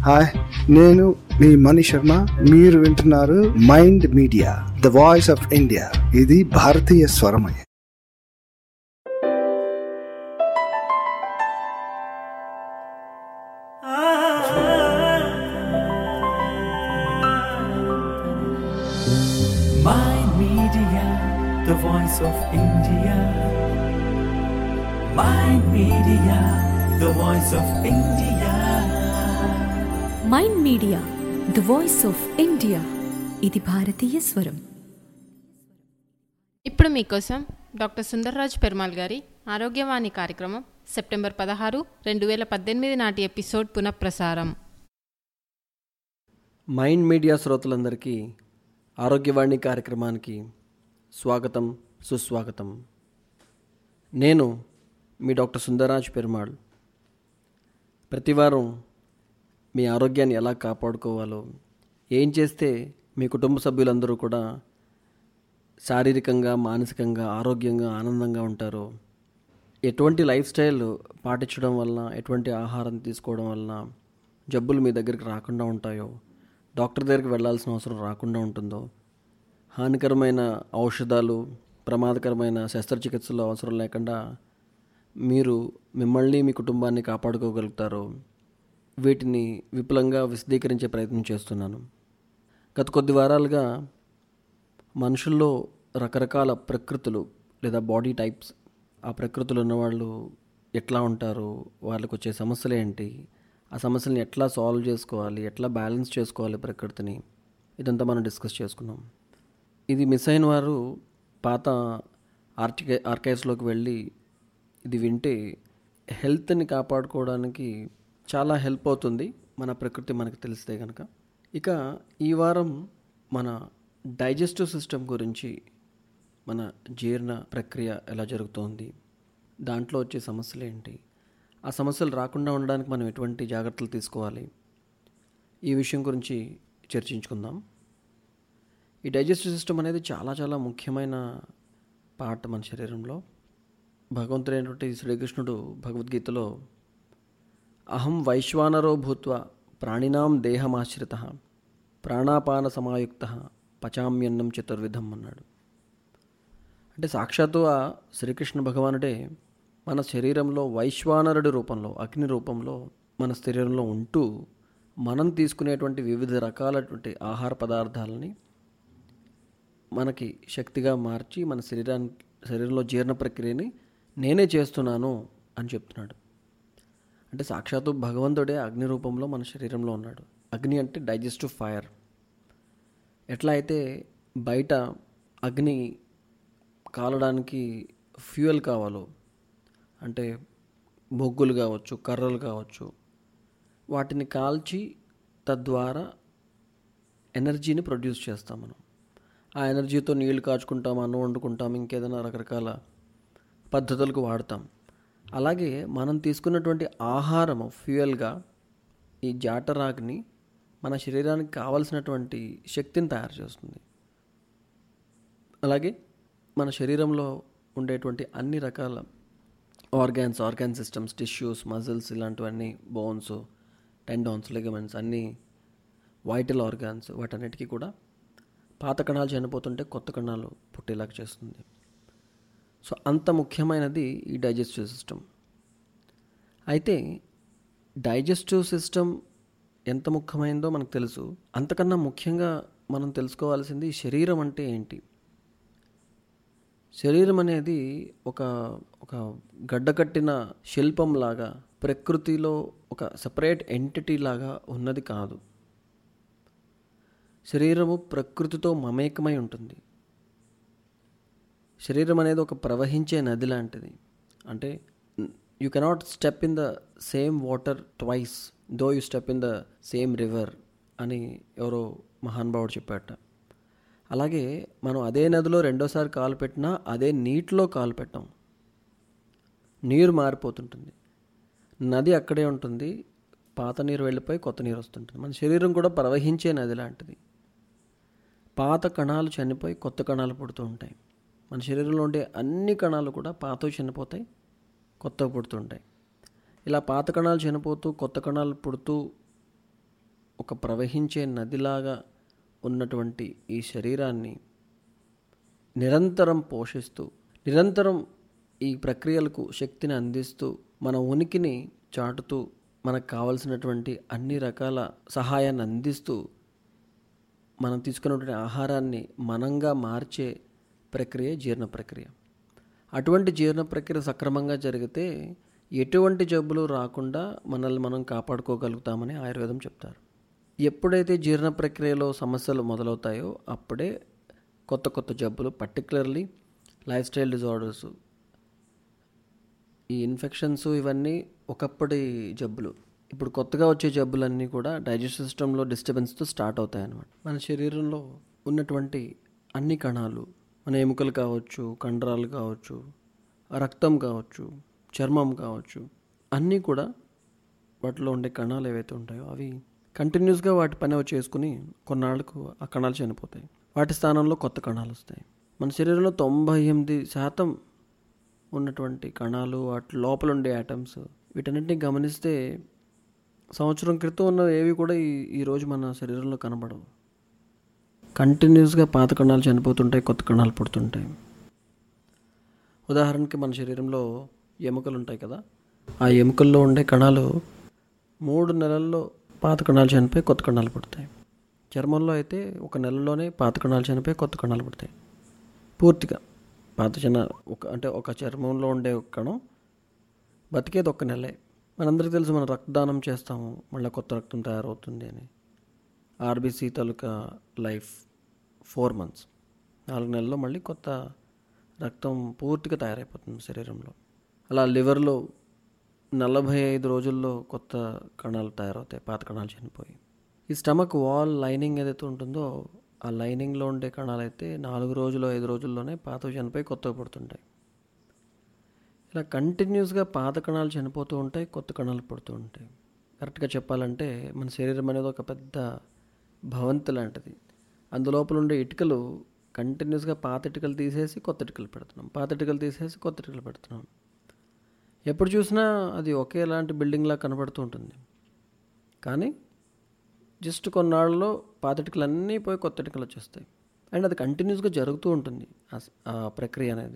Hi నేను మీ మణి శర్మ మీరు వింటున్నారు Mind Media the voice of India ఇది భారతీయ స్వరమయ Mind Media, the voice of India. Mind Media, the voice of India. Mind Media the voice of India ఇది భారతీయ స్వరం ఇప్పుడు మీకోసం డాక్టర్ సుందర్రాజ్ పెరుమాల్ గారి ఆరోగ్యవాణి కార్యక్రమం సెప్టెంబర్ పదహారు రెండు వేల పద్దెనిమిది నాటి ఎపిసోడ్ పునఃప్రసారం మైండ్ మీడియా శ్రోతలందరికీ ఆరోగ్యవాణి కార్యక్రమానికి స్వాగతం సుస్వాగతం నేను మీ డాక్టర్ సుందరరాజ్ పెరుమాళ్ ప్రతివారం మీ ఆరోగ్యాన్ని ఎలా కాపాడుకోవాలో ఏం చేస్తే మీ కుటుంబ సభ్యులందరూ కూడా శారీరకంగా మానసికంగా ఆరోగ్యంగా ఆనందంగా ఉంటారో ఎటువంటి లైఫ్ స్టైల్ పాటించడం వలన ఎటువంటి ఆహారం తీసుకోవడం వలన జబ్బులు మీ దగ్గరికి రాకుండా ఉంటాయో డాక్టర్ దగ్గరికి వెళ్ళాల్సిన అవసరం రాకుండా ఉంటుందో హానికరమైన ఔషధాలు ప్రమాదకరమైన శస్త్రచికిత్సలు అవసరం లేకుండా మీరు మిమ్మల్ని మీ కుటుంబాన్ని కాపాడుకోగలుగుతారో వీటిని విపులంగా విశదీకరించే ప్రయత్నం చేస్తున్నాను గత కొద్ది వారాలుగా మనుషుల్లో రకరకాల ప్రకృతులు లేదా బాడీ టైప్స్ ఆ ప్రకృతులు ఉన్నవాళ్ళు ఎట్లా ఉంటారు వాళ్ళకి వచ్చే సమస్యలు ఏంటి ఆ సమస్యల్ని ఎట్లా సాల్వ్ చేసుకోవాలి ఎట్లా బ్యాలెన్స్ చేసుకోవాలి ప్రకృతిని ఇదంతా మనం డిస్కస్ చేసుకున్నాం ఇది మిస్ అయిన వారు పాత ఆర్టికై ఆర్కైవ్స్లోకి వెళ్ళి ఇది వింటే హెల్త్ని కాపాడుకోవడానికి చాలా హెల్ప్ అవుతుంది మన ప్రకృతి మనకు తెలిస్తే కనుక ఇక ఈ వారం మన డైజెస్టివ్ సిస్టమ్ గురించి మన జీర్ణ ప్రక్రియ ఎలా జరుగుతోంది దాంట్లో వచ్చే సమస్యలు ఏంటి ఆ సమస్యలు రాకుండా ఉండడానికి మనం ఎటువంటి జాగ్రత్తలు తీసుకోవాలి ఈ విషయం గురించి చర్చించుకుందాం ఈ డైజెస్టివ్ సిస్టమ్ అనేది చాలా చాలా ముఖ్యమైన పార్ట్ మన శరీరంలో భగవంతుడైనటువంటి శ్రీకృష్ణుడు భగవద్గీతలో అహం వైశ్వానరో భూత్వ ప్రాణినాం దేహమాశ్రిత ప్రాణాపాన సమాయుక్త పచామ్యన్నం చతుర్విధం అన్నాడు అంటే సాక్షాత్తు ఆ శ్రీకృష్ణ భగవానుడే మన శరీరంలో వైశ్వానరుడి రూపంలో అగ్ని రూపంలో మన శరీరంలో ఉంటూ మనం తీసుకునేటువంటి వివిధ రకాలటువంటి ఆహార పదార్థాలని మనకి శక్తిగా మార్చి మన శరీరానికి శరీరంలో జీర్ణ ప్రక్రియని నేనే చేస్తున్నాను అని చెప్తున్నాడు అంటే సాక్షాత్తు భగవంతుడే అగ్ని రూపంలో మన శరీరంలో ఉన్నాడు అగ్ని అంటే డైజెస్టివ్ ఫైర్ ఎట్లా అయితే బయట అగ్ని కాలడానికి ఫ్యూయల్ కావాలో అంటే బొగ్గులు కావచ్చు కర్రలు కావచ్చు వాటిని కాల్చి తద్వారా ఎనర్జీని ప్రొడ్యూస్ చేస్తాం మనం ఆ ఎనర్జీతో నీళ్లు కాచుకుంటాం అన్నం వండుకుంటాం ఇంకేదైనా రకరకాల పద్ధతులకు వాడతాం అలాగే మనం తీసుకున్నటువంటి ఆహారము ఫ్యూయల్గా ఈ జాటరాగ్ని మన శరీరానికి కావలసినటువంటి శక్తిని తయారు చేస్తుంది అలాగే మన శరీరంలో ఉండేటువంటి అన్ని రకాల organs organ systems tissues muscles ఇలాంటివన్నీ బోన్స్ టెండాన్స్ లిగమెంట్స్ అన్నీ వైటల్ ఆర్గాన్స్ వాటన్నిటికీ కూడా పాత కణాలు చనిపోతుంటే కొత్త కణాలు పుట్టేలాగా చేస్తుంది సో అంత ముఖ్యమైనది ఈ డైజెస్టివ్ సిస్టమ్ అయితే డైజెస్టివ్ సిస్టమ్ ఎంత ముఖ్యమైనదో మనకు తెలుసు అంతకన్నా ముఖ్యంగా మనం తెలుసుకోవాల్సింది శరీరం అంటే ఏంటి శరీరం అనేది ఒక ఒక గడ్డకట్టిన శిల్పంలాగా ప్రకృతిలో ఒక సపరేట్ ఎంటిటీ లాగా ఉన్నది కాదు శరీరము ప్రకృతితో మమేకమై ఉంటుంది శరీరం అనేది ఒక ప్రవహించే నది లాంటిది అంటే you cannot step in the same water twice though you step in the same river అని ఎవరో మహానుభావుడు చెప్పాట అలాగే మనం అదే నదిలో రెండోసారి కాలు పెట్టినా అదే నీటిలో కాలు పెట్టాం నీరు మారిపోతుంటుంది నది అక్కడే ఉంటుంది పాత నీరు వెళ్ళిపోయి కొత్త నీరు వస్తుంటుంది మన శరీరం కూడా ప్రవహించే నది లాంటిది పాత కణాలు చనిపోయి కొత్త కణాలు పుడుతూ ఉంటాయి మన శరీరంలో ఉండే అన్ని కణాలు కూడా పాతవి చనిపోతాయి కొత్తవి పుడుతుంటాయి ఇలా పాత కణాలు చనిపోతూ కొత్త కణాలు పుడుతూ ఒక ప్రవహించే నదిలాగా ఉన్నటువంటి ఈ శరీరాన్ని నిరంతరం పోషిస్తూ నిరంతరం ఈ ప్రక్రియలకు శక్తిని అందిస్తూ మన ఉనికిని చాటుతూ మనకు కావలసినటువంటి అన్ని రకాల సహాయాన్ని అందిస్తూ మనం తీసుకున్నటువంటి ఆహారాన్ని మనంగా మార్చే ప్రక్రియ జీర్ణ ప్రక్రియ అటువంటి జీర్ణ ప్రక్రియ సక్రమంగా జరిగితే ఎటువంటి జబ్బులు రాకుండా మనల్ని మనం కాపాడుకోగలుగుతామని ఆయుర్వేదం చెప్తారు ఎప్పుడైతే జీర్ణ ప్రక్రియలో సమస్యలు మొదలవుతాయో అప్పుడే కొత్త కొత్త జబ్బులు పర్టికులర్లీ లైఫ్ స్టైల్ డిజార్డర్స్ ఈ ఇన్ఫెక్షన్స్ ఇవన్నీ ఒకప్పటి జబ్బులు ఇప్పుడు కొత్తగా వచ్చే జబ్బులన్నీ కూడా డైజెస్టివ్ సిస్టంలో డిస్టర్బెన్స్తో స్టార్ట్ అవుతాయి అన్నమాట మన శరీరంలో ఉన్నటువంటి అన్ని కణాలు మన ఎముకలు కావచ్చు కండరాలు కావచ్చు రక్తం కావచ్చు చర్మం కావచ్చు అన్నీ కూడా వాటిలో ఉండే కణాలు ఏవైతే ఉంటాయో అవి కంటిన్యూస్గా వాటి పని అవి చేసుకుని కొన్నాళ్ళకు ఆ కణాలు చనిపోతాయి వాటి స్థానంలో కొత్త కణాలు వస్తాయి మన శరీరంలో తొంభై ఎనిమిది శాతం ఉన్నటువంటి కణాలు వాటి లోపల ఉండే యాటమ్స్ వీటన్నిటిని గమనిస్తే సంవత్సరం క్రితం ఉన్న ఏవి కూడా ఈ ఈరోజు మన శరీరంలో కనబడవు కంటిన్యూస్గా పాత కణాలు చనిపోతుంటాయి కొత్త కణాలు పుడుతుంటాయి ఉదాహరణకి మన శరీరంలో ఎముకలు ఉంటాయి కదా ఆ ఎముకల్లో ఉండే కణాలు మూడు నెలల్లో పాత కణాలు చనిపోయి కొత్త కణాలు పుడతాయి చర్మంలో అయితే ఒక నెలలోనే పాత కణాలు చనిపోయి కొత్త కణాలు పుడతాయి పూర్తిగా పాత చిన్న ఒక అంటే ఒక చర్మంలో ఉండే ఒక కణం బతికేది ఒక్క నెలే మనందరికీ తెలుసు మనం రక్తదానం చేస్తాము మళ్ళీ కొత్త రక్తం తయారవుతుంది అని ఆర్బీసీ తాలూకా లైఫ్ ఫోర్ మంత్స్ నాలుగు నెలల్లో మళ్ళీ కొత్త రక్తం పూర్తిగా తయారైపోతుంది శరీరంలో అలా లివర్లో నలభై ఐదు రోజుల్లో కొత్త కణాలు తయారవుతాయి పాత కణాలు చనిపోయి ఈ స్టమక్ వాల్ లైనింగ్ ఏదైతే ఉంటుందో ఆ లైనింగ్లో ఉండే కణాలు అయితే నాలుగు రోజులు ఐదు రోజుల్లోనే పాతవి చనిపోయి కొత్తవి పుడుతుంటాయి ఇలా కంటిన్యూస్గా పాత కణాలు చనిపోతూ ఉంటాయి కొత్త కణాలు పుడుతూ ఉంటాయి కరెక్ట్గా చెప్పాలంటే మన శరీరం అనేది ఒక పెద్ద భవంతి లాంటిది అందులోపల ఉండే ఇటుకలు కంటిన్యూస్గా పాత ఇటుకలు తీసేసి కొత్త ఇటుకలు పెడుతున్నాం పాత ఇటుకలు తీసేసి కొత్త ఇటుకలు పెడుతున్నాం ఎప్పుడు చూసినా అది ఒకేలాంటి బిల్డింగ్లా కనబడుతూ ఉంటుంది కానీ జస్ట్ కొన్నాళ్ళలో పాత ఇటుకలు అన్నీ పోయి కొత్త ఇటుకలు వచ్చేస్తాయి అండ్ అది కంటిన్యూస్గా జరుగుతూ ఉంటుంది ఆ స- ఆ ప్రక్రియ అనేది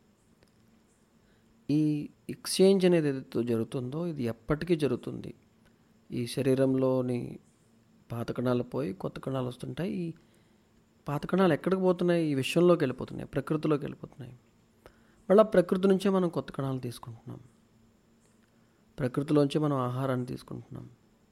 ఈ ఎక్స్చేంజ్ అనేది ఏదైతే జరుగుతుందో ఇది ఎప్పటికీ జరుగుతుంది ఈ శరీరంలోని పాత కణాలు పోయి కొత్త కణాలు వస్తుంటాయి ఈ పాత కణాలు ఎక్కడికి పోతున్నాయి ఈ విశ్వంలోకి వెళ్ళిపోతున్నాయి ప్రకృతిలోకి వెళ్ళిపోతున్నాయి మళ్ళీ ప్రకృతి నుంచే మనం కొత్త కణాలు తీసుకుంటున్నాం ప్రకృతిలోంచే మనం ఆహారాన్ని తీసుకుంటున్నాం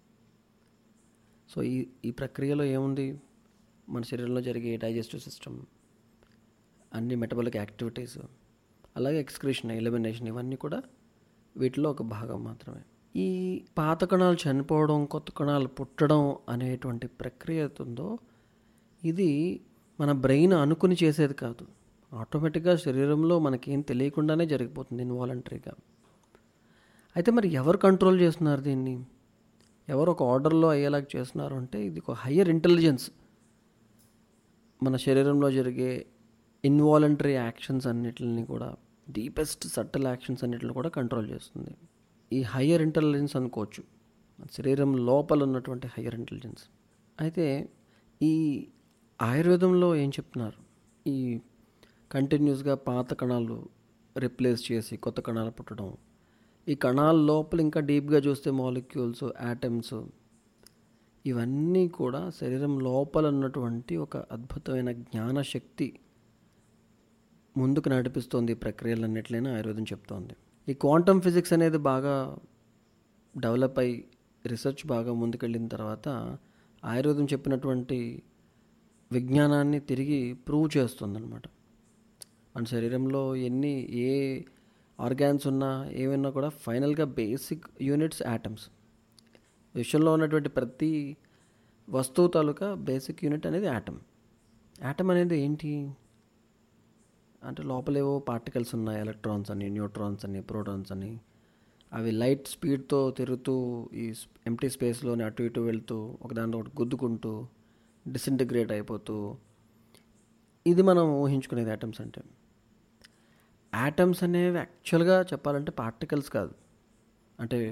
సో ఈ ఈ ప్రక్రియలో ఏముంది మన శరీరంలో జరిగే డైజెస్టివ్ సిస్టమ్ అన్ని మెటబాలిక్ యాక్టివిటీస్ అలాగే ఎక్స్క్రీషన్ ఎలిమినేషన్ ఇవన్నీ కూడా వీటిలో ఒక భాగం మాత్రమే ఈ పాత కణాలు చనిపోవడం కొత్త కణాలు పుట్టడం అనేటువంటి ప్రక్రియ ఉందో ఇది మన బ్రెయిన్ అనుకుని చేసేది కాదు ఆటోమేటిక్గా శరీరంలో మనకేం తెలియకుండానే జరిగిపోతుంది ఇన్వాలంటరీగా అయితే మరి ఎవరు కంట్రోల్ చేస్తున్నారు దీన్ని ఎవరు ఒక ఆర్డర్లో అయ్యేలాగా చేస్తున్నారు అంటే ఇది ఒక హయ్యర్ ఇంటెలిజెన్స్ మన శరీరంలో జరిగే ఇన్వాలంటరీ యాక్షన్స్ అన్నిటిని కూడా డీపెస్ట్ సట్టల్ యాక్షన్స్ అన్నిటిని కూడా కంట్రోల్ చేస్తుంది ఈ హయ్యర్ ఇంటెలిజెన్స్ అనుకోవచ్చు మన శరీరం లోపల ఉన్నటువంటి హయ్యర్ ఇంటెలిజెన్స్ అయితే ఈ ఆయుర్వేదంలో ఏం చెప్తున్నారు ఈ కంటిన్యూస్గా పాత కణాలు రిప్లేస్ చేసి కొత్త కణాలు పుట్టడం ఈ కణాల లోపల ఇంకా డీప్గా చూస్తే మాలిక్యూల్స్ యాటమ్స్ ఇవన్నీ కూడా శరీరం లోపల ఉన్నటువంటి ఒక అద్భుతమైన జ్ఞానశక్తి ముందుకు నడిపిస్తోంది ఈ ప్రక్రియలన్నిటినైనా ఆయుర్వేదం చెప్తోంది ఈ క్వాంటమ్ ఫిజిక్స్ అనేది బాగా డెవలప్ అయి రీసెర్చ్ బాగా ముందుకెళ్ళిన తర్వాత ఆయుర్వేదం చెప్పినటువంటి విజ్ఞానాన్ని తిరిగి ప్రూవ్ చేస్తుందన్నమాట మన శరీరంలో ఎన్ని ఏ ఆర్గాన్స్ ఉన్నా ఏమైనా కూడా ఫైనల్గా బేసిక్ యూనిట్స్ యాటమ్స్ విశ్వంలో ఉన్నటువంటి ప్రతి వస్తువు తాలూకా బేసిక్ యూనిట్ అనేది యాటమ్ యాటమ్ అనేది ఏంటి అంటే లోపలేవో పార్టికల్స్ ఉన్నాయి ఎలక్ట్రాన్స్ అని న్యూట్రాన్స్ అని ప్రోటాన్స్ అని అవి లైట్ స్పీడ్తో తిరుగుతూ ఈ ఎంటీ స్పేస్లోనే అటు ఇటు వెళ్తూ ఒకదానితో ఒకటి గుద్దుకుంటూ డిసింటిగ్రేట్ అయిపోతూ ఇది మనం ఊహించుకునేది యాటమ్స్ అంటే యాటమ్స్ అనేవి యాక్చువల్గా చెప్పాలంటే పార్టికల్స్ కాదు అంటే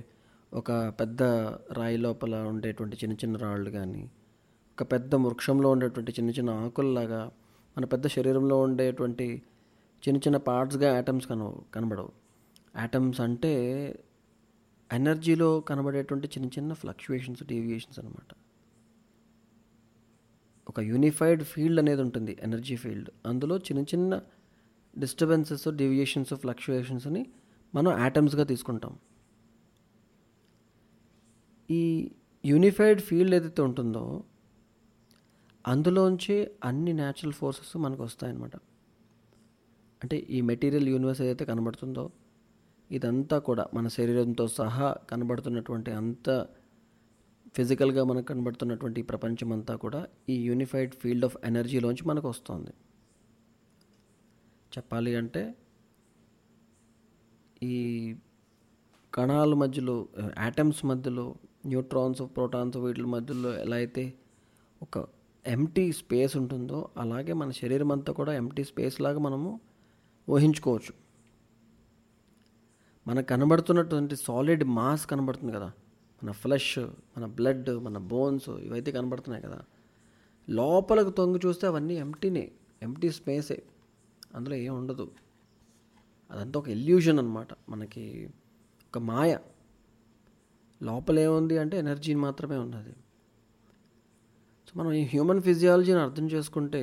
ఒక పెద్ద రాయి లోపల ఉండేటువంటి చిన్న చిన్న రాళ్ళు కానీ ఒక పెద్ద వృక్షంలో ఉండేటువంటి చిన్న చిన్న ఆకుల్లాగా మన పెద్ద శరీరంలో ఉండేటువంటి చిన్న చిన్న పార్ట్స్గా యాటమ్స్ కన కనబడవు యాటమ్స్ అంటే ఎనర్జీలో కనబడేటువంటి చిన్న చిన్న ఫ్లక్చుయేషన్స్ డీవియేషన్స్ అనమాట ఒక యూనిఫైడ్ ఫీల్డ్ అనేది ఉంటుంది ఎనర్జీ ఫీల్డ్ అందులో చిన్న చిన్న డిస్టర్బెన్సెస్ డీవియేషన్స్ ఫ్లక్చుయేషన్స్ని మనం యాటమ్స్గా తీసుకుంటాం ఈ యూనిఫైడ్ ఫీల్డ్ ఏదైతే ఉంటుందో అందులోంచి అన్ని న్యాచురల్ ఫోర్సెస్ మనకు వస్తాయన్నమాట అంటే ఈ మెటీరియల్ యూనివర్స్ ఏదైతే కనబడుతుందో ఇదంతా కూడా మన శరీరంతో సహా కనబడుతున్నటువంటి అంత ఫిజికల్గా మనకు కనబడుతున్నటువంటి ఈ ప్రపంచం అంతా కూడా ఈ యూనిఫైడ్ ఫీల్డ్ ఆఫ్ ఎనర్జీలోంచి మనకు వస్తుంది చెప్పాలి అంటే ఈ కణాల మధ్యలో యాటమ్స్ మధ్యలో న్యూట్రాన్స్ ప్రోటాన్స్ వీటి మధ్యలో ఎలా అయితే ఒక ఎంటీ స్పేస్ ఉంటుందో అలాగే మన శరీరం అంతా కూడా ఎంటీ స్పేస్ లాగా మనము ఊహించుకోవచ్చు మనకు కనబడుతున్నటువంటి సాలిడ్ మాస్ కనబడుతుంది కదా మన ఫ్లెష్ మన బ్లడ్ మన బోన్స్ ఇవైతే కనబడుతున్నాయి కదా లోపలకు తొంగి చూస్తే అవన్నీ ఎంటీనే ఎంటీ స్పేసే అందులో ఏం ఉండదు అదంతా ఒక ఎల్యూషన్ అనమాట మనకి ఒక మాయ లోపల ఏముంది అంటే ఎనర్జీ మాత్రమే ఉన్నది సో మనం ఈ హ్యూమన్ ఫిజియాలజీని అర్థం చేసుకుంటే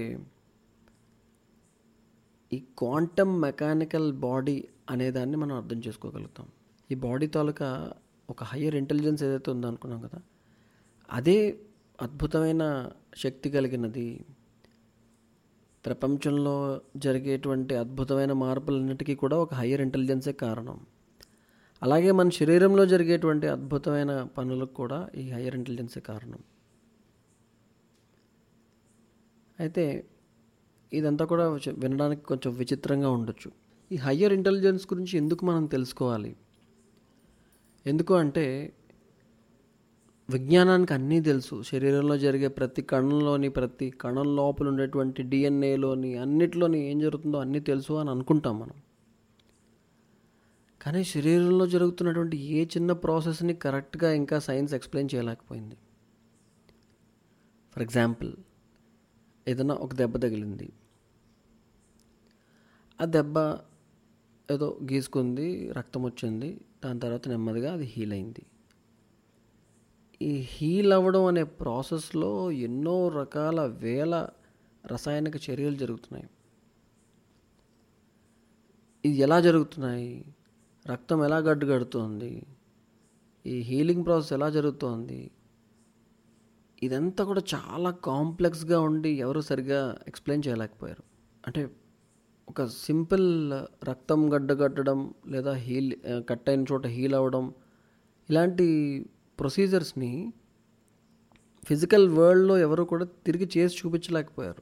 ఈ క్వాంటమ్ మెకానికల్ బాడీ అనేదాన్ని మనం అర్థం చేసుకోగలుగుతాం ఈ బాడీ తాలూకా ఒక హయ్యర్ ఇంటెలిజెన్స్ ఏదైతే ఉందో అనుకున్నాం కదా అదే అద్భుతమైన శక్తి కలిగినది ప్రపంచంలో జరిగేటువంటి అద్భుతమైన మార్పులన్నిటికీ కూడా ఒక హయ్యర్ ఇంటెలిజెన్సే కారణం అలాగే మన శరీరంలో జరిగేటువంటి అద్భుతమైన పనులకు కూడా ఈ హయ్యర్ ఇంటెలిజెన్సే కారణం అయితే ఇదంతా కూడా చ- వినడానికి కొంచెం విచిత్రంగా ఉండొచ్చు ఈ హయ్యర్ ఇంటెలిజెన్స్ గురించి ఎందుకు మనం తెలుసుకోవాలి ఎందుకు అంటే విజ్ఞానానికి అన్నీ తెలుసు శరీరంలో జరిగే ప్రతి కణంలోని ప్రతి కణం లోపల ఉండేటువంటి డిఎన్ఏలోని అన్నిట్లోని ఏం జరుగుతుందో అన్నీ తెలుసు అని అనుకుంటాం మనం కానీ శరీరంలో జరుగుతున్నటువంటి ఏ చిన్న ప్రాసెస్ని కరెక్ట్గా ఇంకా సైన్స్ ఎక్స్ప్లెయిన్ చేయలేకపోయింది ఫర్ ఎగ్జాంపుల్ ఏదైనా ఒక దెబ్బ తగిలింది ఆ దెబ్బ ఏదో గీసుకుంది రక్తం వచ్చింది దాని తర్వాత నెమ్మదిగా అది హీల్ అయింది ఈ హీల్ అవ్వడం అనే ప్రాసెస్లో ఎన్నో రకాల వేల రసాయనిక చర్యలు జరుగుతున్నాయి ఇది ఎలా జరుగుతున్నాయి రక్తం ఎలా గడ్డు కడుతోంది ఈ హీలింగ్ ప్రాసెస్ ఎలా జరుగుతోంది ఇదంతా కూడా చాలా కాంప్లెక్స్గా ఉండి ఎవరు సరిగా ఎక్స్ప్లెయిన్ చేయలేకపోయారు అంటే ఒక సింపుల్ రక్తం గడ్డగట్టడం లేదా హీల్ కట్ అయిన చోట హీల్ అవ్వడం ఇలాంటి ప్రొసీజర్స్ని ఫిజికల్ వరల్డ్లో ఎవరు కూడా తిరిగి చేసి చూపించలేకపోయారు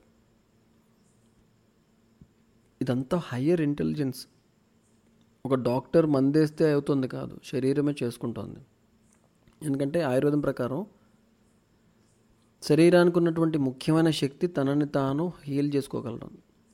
ఇదంతా హయ్యర్ ఇంటెలిజెన్స్ ఒక డాక్టర్ మందేస్తే అవుతుంది కాదు శరీరమే చేసుకుంటుంది ఎందుకంటే ఆయుర్వేదం ప్రకారం శరీరానికి ఉన్నటువంటి ముఖ్యమైన శక్తి తనని తాను హీల్ చేసుకోగలడం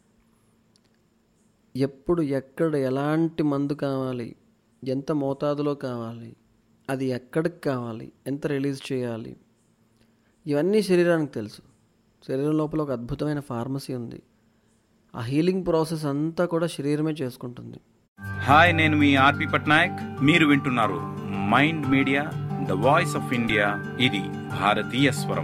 ఎప్పుడు ఎక్కడ ఎలాంటి మందు కావాలి ఎంత మోతాదులో కావాలి అది ఎక్కడికి కావాలి ఎంత రిలీజ్ చేయాలి ఇవన్నీ శరీరానికి తెలుసు శరీరం లోపల ఒక అద్భుతమైన ఫార్మసీ ఉంది ఆ హీలింగ్ ప్రాసెస్ అంతా కూడా శరీరమే చేసుకుంటుంది హాయ్ నేను మీ ఆర్పి పట్నాయక్ మీరు వింటున్నారు Mind Media the voice of India ఇది భారతీయ స్వరం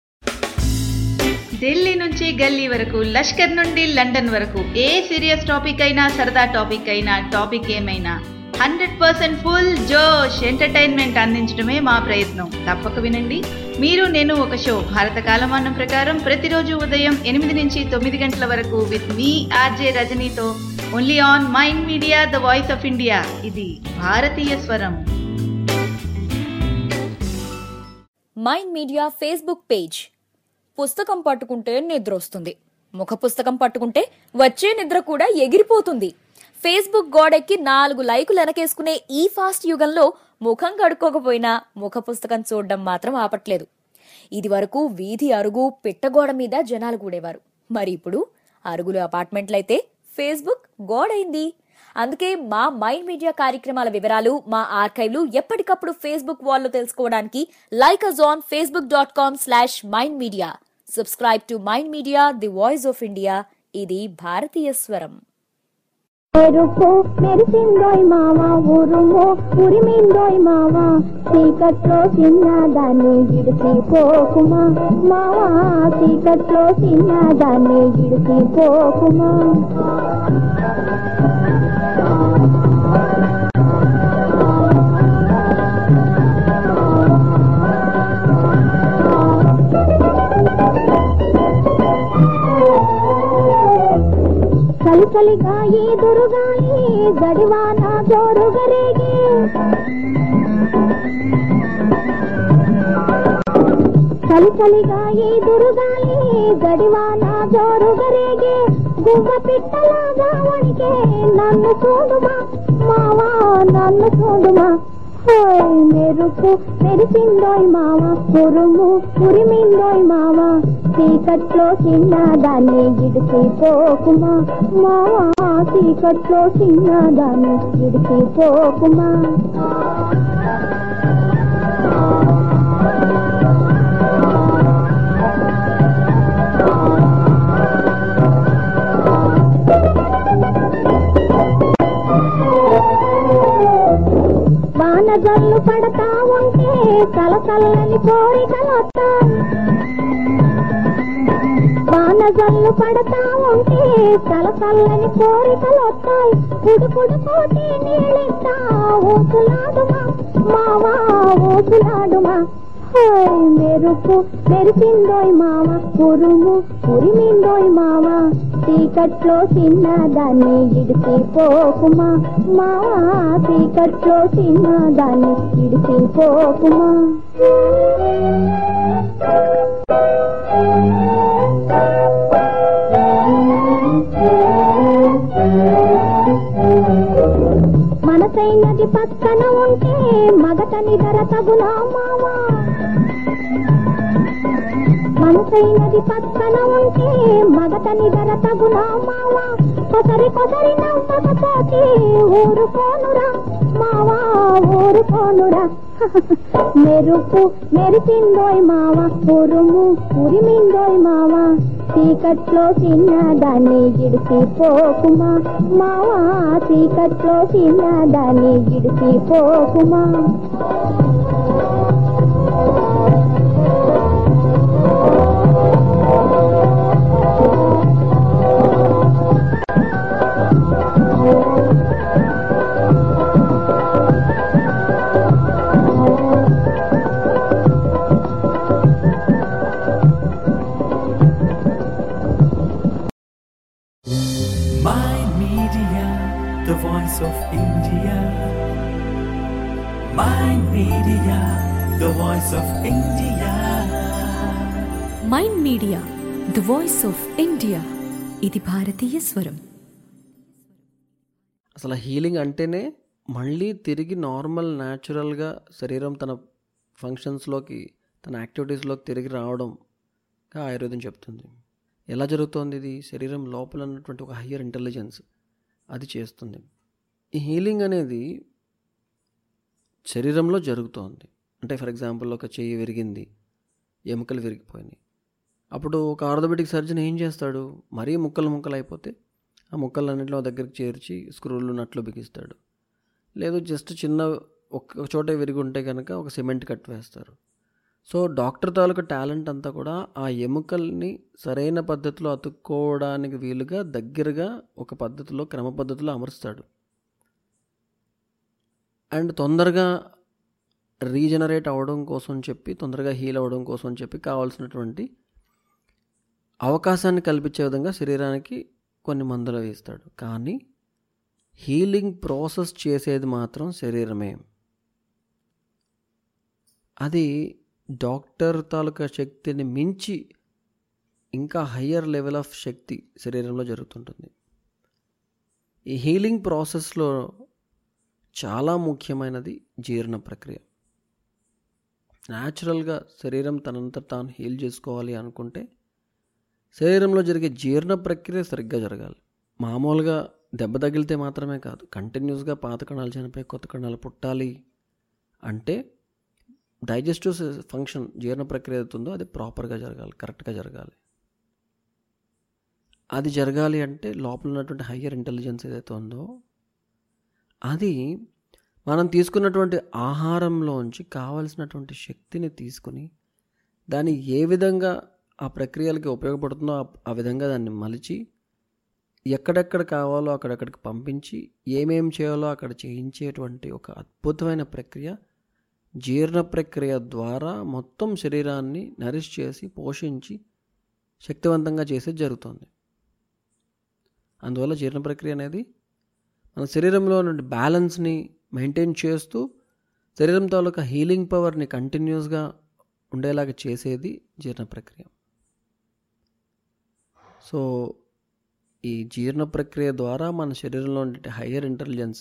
ఢిల్లీ నుంచి గల్లీ వరకు లష్కర్ నుండి లండన్ వరకు ఏ సీరియస్ టాపిక్ అయినా సరదా టాపిక్ అయినా టాపిక్ ఏమైనా హండ్రెడ్ పర్సెంట్ ఫుల్ జోష్ ఎంటర్టైన్మెంట్ అందించడమే మా ప్రయత్నం తప్పక వినండి మీరు నేను ఒక షో భారత కాలమానం ప్రకారం ప్రతిరోజు ఉదయం ఎనిమిది నుంచి తొమ్మిది గంటల వరకు విత్ మీ ఆర్జే రజనీతో only on Mind Media the voice of India ఇది భారతీయ స్వరం మైండ్ మీడియా ఫేస్బుక్ పేజ్ పుస్తకం పట్టుకుంటే నిద్ర వస్తుంది ముఖ పుస్తకం పట్టుకుంటే వచ్చే నిద్ర కూడా ఎగిరిపోతుంది ఫేస్బుక్ గోడెక్కి నాలుగు లైకులు వెనకేసుకునే ఈ ఫాస్ట్ యుగంలో ముఖం కడుక్కోకపోయినా ముఖ పుస్తకం చూడడం మాత్రం ఆపట్లేదు ఇది వరకు వీధి అరుగు పిట్టగోడ మీద జనాలు కూడేవారు మరి ఇప్పుడు అరుగులు అపార్ట్మెంట్లయితే ఫేస్బుక్ గోడైంది అందుకే మా మైండ్ మీడియా కార్యక్రమాల వివరాలు మా ఆర్కైవ్లు ఎప్పటికప్పుడు ఫేస్బుక్ వాల్లో తెలుసుకోవడానికి like us on Facebook dot com slash Mind Media subscribe to Mind Media the voice of India ఇది భారతీయ స్వరం ఎరుపు మెరిసిందోయ్ మావా ఉరుము ఉరిమిందోయ్ మావా చీకట్లో చిన్నదాన్ని ఇడిసి పోకుమా మావా చీకట్లో చిన్నదాన్ని ఇడిసి పోకుమా చలి చలిగా ఎదురుగాలి గడివాన జోరుగరేగి చలి చలిగా ఎదురుగాలి గడివాన జోరుగరేగి గువ్వ పిట్టలాగా వణికే నన్ను చూడుమా మావా నన్ను చూడుమా హోయ్ మెరుపు మెరిసిందోయ్ మావ ఉరుము ఉరిమిందోయ్ మావ చీకట్లో చిన్నదాన్ని ఇడిసి పోకుమా మావా చీకట్లో చిన్నదాన్ని ఇడిసి పోకుమా వానజల్లు పడతా ఉంటే కలకల్లని కోరికలొత్తాయి వానజల్లు పడతా ఉంటే కలకల్లని కోరికలొత్తాయి పుడుపుడు పోతే నీళ్ళిస్తా ఊసులాడుమా మావా ఊసులాడుమా హోయ్ మెరుపు మెరిసిందోయ్ మావ ఉరుము ఉరిమిందోయ్ మావ చీకట్లో చిన్నదాన్ని ఇడిసి పోకుమా మావా చీకట్లో చిన్నదాన్ని ఇడిసి పోకుమా మనసైనది పక్కన ఉంటే మగతని ధర తగునా మావా మనసైనది పక్కన ఉంటే మగతని ధర తగునా మావా కొసరి కొసరి నవ్వకపోతే ఊరుకోనురా మావా ఊరుకోనురా మెరుపు మెరిసిందోయ్ మావ ఉరుము ఉరిమిందోయ్ మావ చీకట్లో చిన్నదాన్ని ఇడిసి పోకుమా మావా చీకట్లో చిన్నదాన్ని ఇడిసి పోకుమా Mind Media, the voice of India. Mind Media, the voice of India. Mind Media the voice of India ఇది భారతీయ స్వరం అసలు హీలింగ్ అంటేనే మళ్ళీ తిరిగి నార్మల్ న్యాచురల్గా శరీరం తన ఫంక్షన్స్లోకి తన యాక్టివిటీస్లోకి తిరిగి రావడంగా ఆయుర్వేదం చెప్తుంది ఎలా జరుగుతోంది ఇది శరీరం లోపల ఉన్నటువంటి ఒక హయ్యర్ ఇంటెలిజెన్స్ అది చేస్తుంది ఈ హీలింగ్ అనేది శరీరంలో జరుగుతోంది అంటే ఫర్ ఎగ్జాంపుల్ ఒక చెయ్యి విరిగింది ఎముకలు విరిగిపోయినాయి అప్పుడు ఒక ఆర్థోపెడిక్ సర్జన్ ఏం చేస్తాడు మరీ ముక్కలు ముక్కలు అయిపోతే ఆ ముక్కలన్నింటిలో దగ్గరికి చేర్చి స్క్రూలు నట్లు బిగిస్తాడు లేదు జస్ట్ చిన్న ఒక్క చోటే విరిగి ఉంటే కనుక ఒక సిమెంట్ కట్ వేస్తారు సో డాక్టర్ తాలూకు టాలెంట్ అంతా కూడా ఆ ఎముకల్ని సరైన పద్ధతిలో అతుక్కోవడానికి వీలుగా దగ్గరగా ఒక పద్ధతిలో క్రమ పద్ధతిలో అమరుస్తాడు అండ్ తొందరగా రీజనరేట్ అవ్వడం కోసం చెప్పి తొందరగా హీల్ అవ్వడం కోసం చెప్పి కావాల్సినటువంటి అవకాశాన్ని కల్పించే విధంగా శరీరానికి కొన్ని మందులు వేస్తాడు కానీ హీలింగ్ ప్రాసెస్ చేసేది మాత్రం శరీరమే అది డాక్టర్ తాలూకా శక్తిని మించి ఇంకా హయ్యర్ లెవెల్ ఆఫ్ శక్తి శరీరంలో జరుగుతుంటుంది ఈ హీలింగ్ ప్రాసెస్లో చాలా ముఖ్యమైనది జీర్ణ ప్రక్రియ న్యాచురల్గా శరీరం తనంత తాను హీల్ చేసుకోవాలి అనుకుంటే శరీరంలో జరిగే జీర్ణ ప్రక్రియ సరిగ్గా జరగాలి మామూలుగా దెబ్బ తగిలితే మాత్రమే కాదు కంటిన్యూస్గా పాత కణాలు చనిపోయి కొత్త కణాలు పుట్టాలి అంటే డైజెస్టివ్ ఫంక్షన్ జీర్ణ ప్రక్రియ అవుతుందో అది ప్రాపర్గా జరగాలి కరెక్ట్గా జరగాలి అది జరగాలి అంటే లోపల ఉన్నటువంటి హయ్యర్ ఇంటెలిజెన్స్ ఏదైతే ఉందో అది మనం తీసుకున్నటువంటి ఆహారంలోంచి కావలసినటువంటి శక్తిని తీసుకుని దాన్ని ఏ విధంగా ఆ ప్రక్రియలకి ఉపయోగపడుతుందో ఆ- ఆ విధంగా దాన్ని మలిచి ఎక్కడెక్కడ కావాలో అక్కడక్కడికి పంపించి ఏమేం చేయాలో అక్కడ చేయించేటువంటి ఒక అద్భుతమైన ప్రక్రియ జీర్ణ ప్రక్రియ ద్వారా మొత్తం శరీరాన్ని నరిష్ చేసి పోషించి శక్తివంతంగా చేసేది జరుగుతుంది అందువల్ల జీర్ణ ప్రక్రియ అనేది మన శరీరంలో నుండి బ్యాలెన్స్ని మెయింటైన్ చేస్తూ శరీరం తాలూకా హీలింగ్ పవర్ని కంటిన్యూస్గా ఉండేలాగా చేసేది జీర్ణ ప్రక్రియ సో ఈ జీర్ణ ప్రక్రియ ద్వారా మన శరీరంలో ఉండే హయ్యర్ ఇంటెలిజెన్స్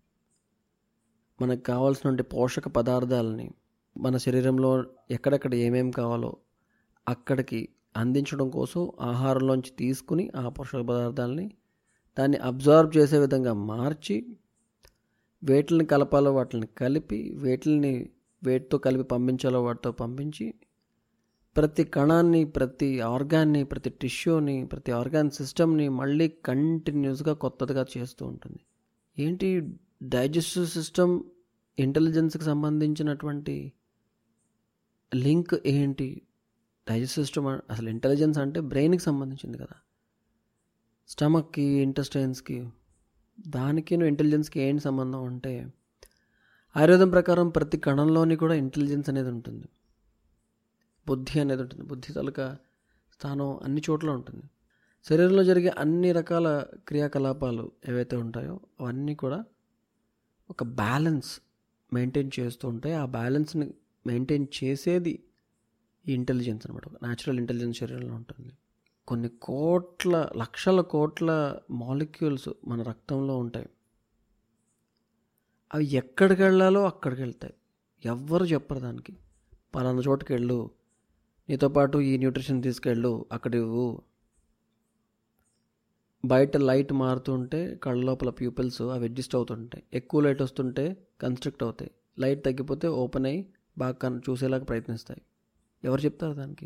మనకు కావాల్సిన పోషక పదార్థాలని మన శరీరంలో ఎక్కడెక్కడ ఏమేం కావాలో అక్కడికి అందించడం కోసం ఆహారంలోంచి తీసుకుని ఆ పోషక పదార్థాలని దాన్ని అబ్జార్బ్ చేసే విధంగా మార్చి వేటిని కలపాలో వాటిని కలిపి వేటిని వేటితో కలిపి పంపించాలో వాటితో పంపించి ప్రతి కణాన్ని ప్రతి ఆర్గాన్ని ప్రతి టిష్యూని ప్రతి ఆర్గాన్ సిస్టమ్ని మళ్ళీ కంటిన్యూస్గా కొత్తదిగా చేస్తూ ఉంటుంది ఏంటి డైజెస్టివ్ సిస్టమ్ ఇంటెలిజెన్స్కి సంబంధించినటువంటి లింక్ ఏంటి డైజెస్టివ్ సిస్టమ్ అసలు ఇంటెలిజెన్స్ అంటే బ్రెయిన్కి సంబంధించింది కదా స్టమక్కి ఇంటెస్టైన్స్కి దానికి ఇంటెలిజెన్స్కి ఏంటి సంబంధం అంటే ఆయుర్వేదం ప్రకారం ప్రతి కణంలోని కూడా ఇంటెలిజెన్స్ అనేది ఉంటుంది బుద్ధి అనేది ఉంటుంది బుద్ధి తాలూకా స్థానం అన్ని చోట్ల ఉంటుంది శరీరంలో జరిగే అన్ని రకాల క్రియాకలాపాలు ఏవైతే ఉంటాయో అవన్నీ కూడా ఒక బ్యాలెన్స్ మెయింటైన్ చేస్తూ ఉంటాయి ఆ బ్యాలెన్స్ని మెయింటైన్ చేసేది ఈ ఇంటెలిజెన్స్ అనమాట న్యాచురల్ ఇంటెలిజెన్స్ శరీరంలో ఉంటుంది కొన్ని కోట్ల లక్షల కోట్ల మాలిక్యూల్స్ మన రక్తంలో ఉంటాయి అవి ఎక్కడికి వెళ్ళాలో అక్కడికి వెళ్తాయి ఎవ్వరు చెప్పరు దానికి పలానా చోటుకి వెళ్ళు నీతో పాటు ఈ న్యూట్రిషన్ తీసుకెళ్ళు అక్కడ ఇవ్వు బయట లైట్ మారుతుంటే కళ్ళ లోపల ప్యూపిల్స్ అవి అడ్జస్ట్ అవుతుంటాయి ఎక్కువ లైట్ వస్తుంటే కన్స్ట్రక్ట్ అవుతాయి లైట్ తగ్గిపోతే ఓపెన్ అయ్యి బాగా కన్ చూసేలాగా ప్రయత్నిస్తాయి ఎవరు చెప్తారు దానికి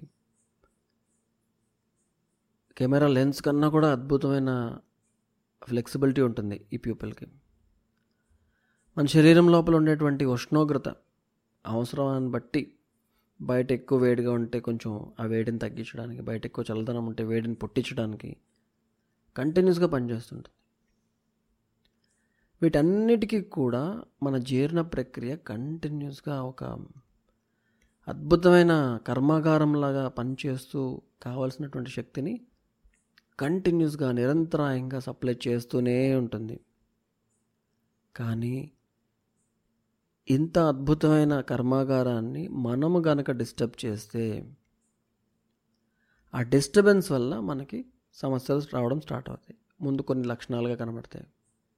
కెమెరా లెన్స్ కన్నా కూడా అద్భుతమైన ఫ్లెక్సిబిలిటీ ఉంటుంది ఈ ప్యూపిల్కి మన శరీరం లోపల ఉండేటువంటి ఉష్ణోగ్రత అవసరాన్ని బట్టి బయట ఎక్కువ వేడిగా ఉంటే కొంచెం ఆ వేడిని తగ్గించడానికి బయట ఎక్కువ చల్లదనం ఉంటే వేడిని పుట్టించడానికి కంటిన్యూస్గా పనిచేస్తుంటుంది వీటన్నిటికీ కూడా మన జీర్ణ ప్రక్రియ కంటిన్యూస్గా ఒక అద్భుతమైన కర్మాగారంలాగా పనిచేస్తూ కావాల్సినటువంటి శక్తిని కంటిన్యూస్గా నిరంతరాయంగా సప్లై చేస్తూనే ఉంటుంది కానీ ఇంత అద్భుతమైన కర్మాగారాన్ని మనము గనక డిస్టర్బ్ చేస్తే ఆ డిస్టర్బెన్స్ వల్ల మనకి సమస్యలు రావడం స్టార్ట్ అవుతాయి ముందు కొన్ని లక్షణాలుగా కనబడతాయి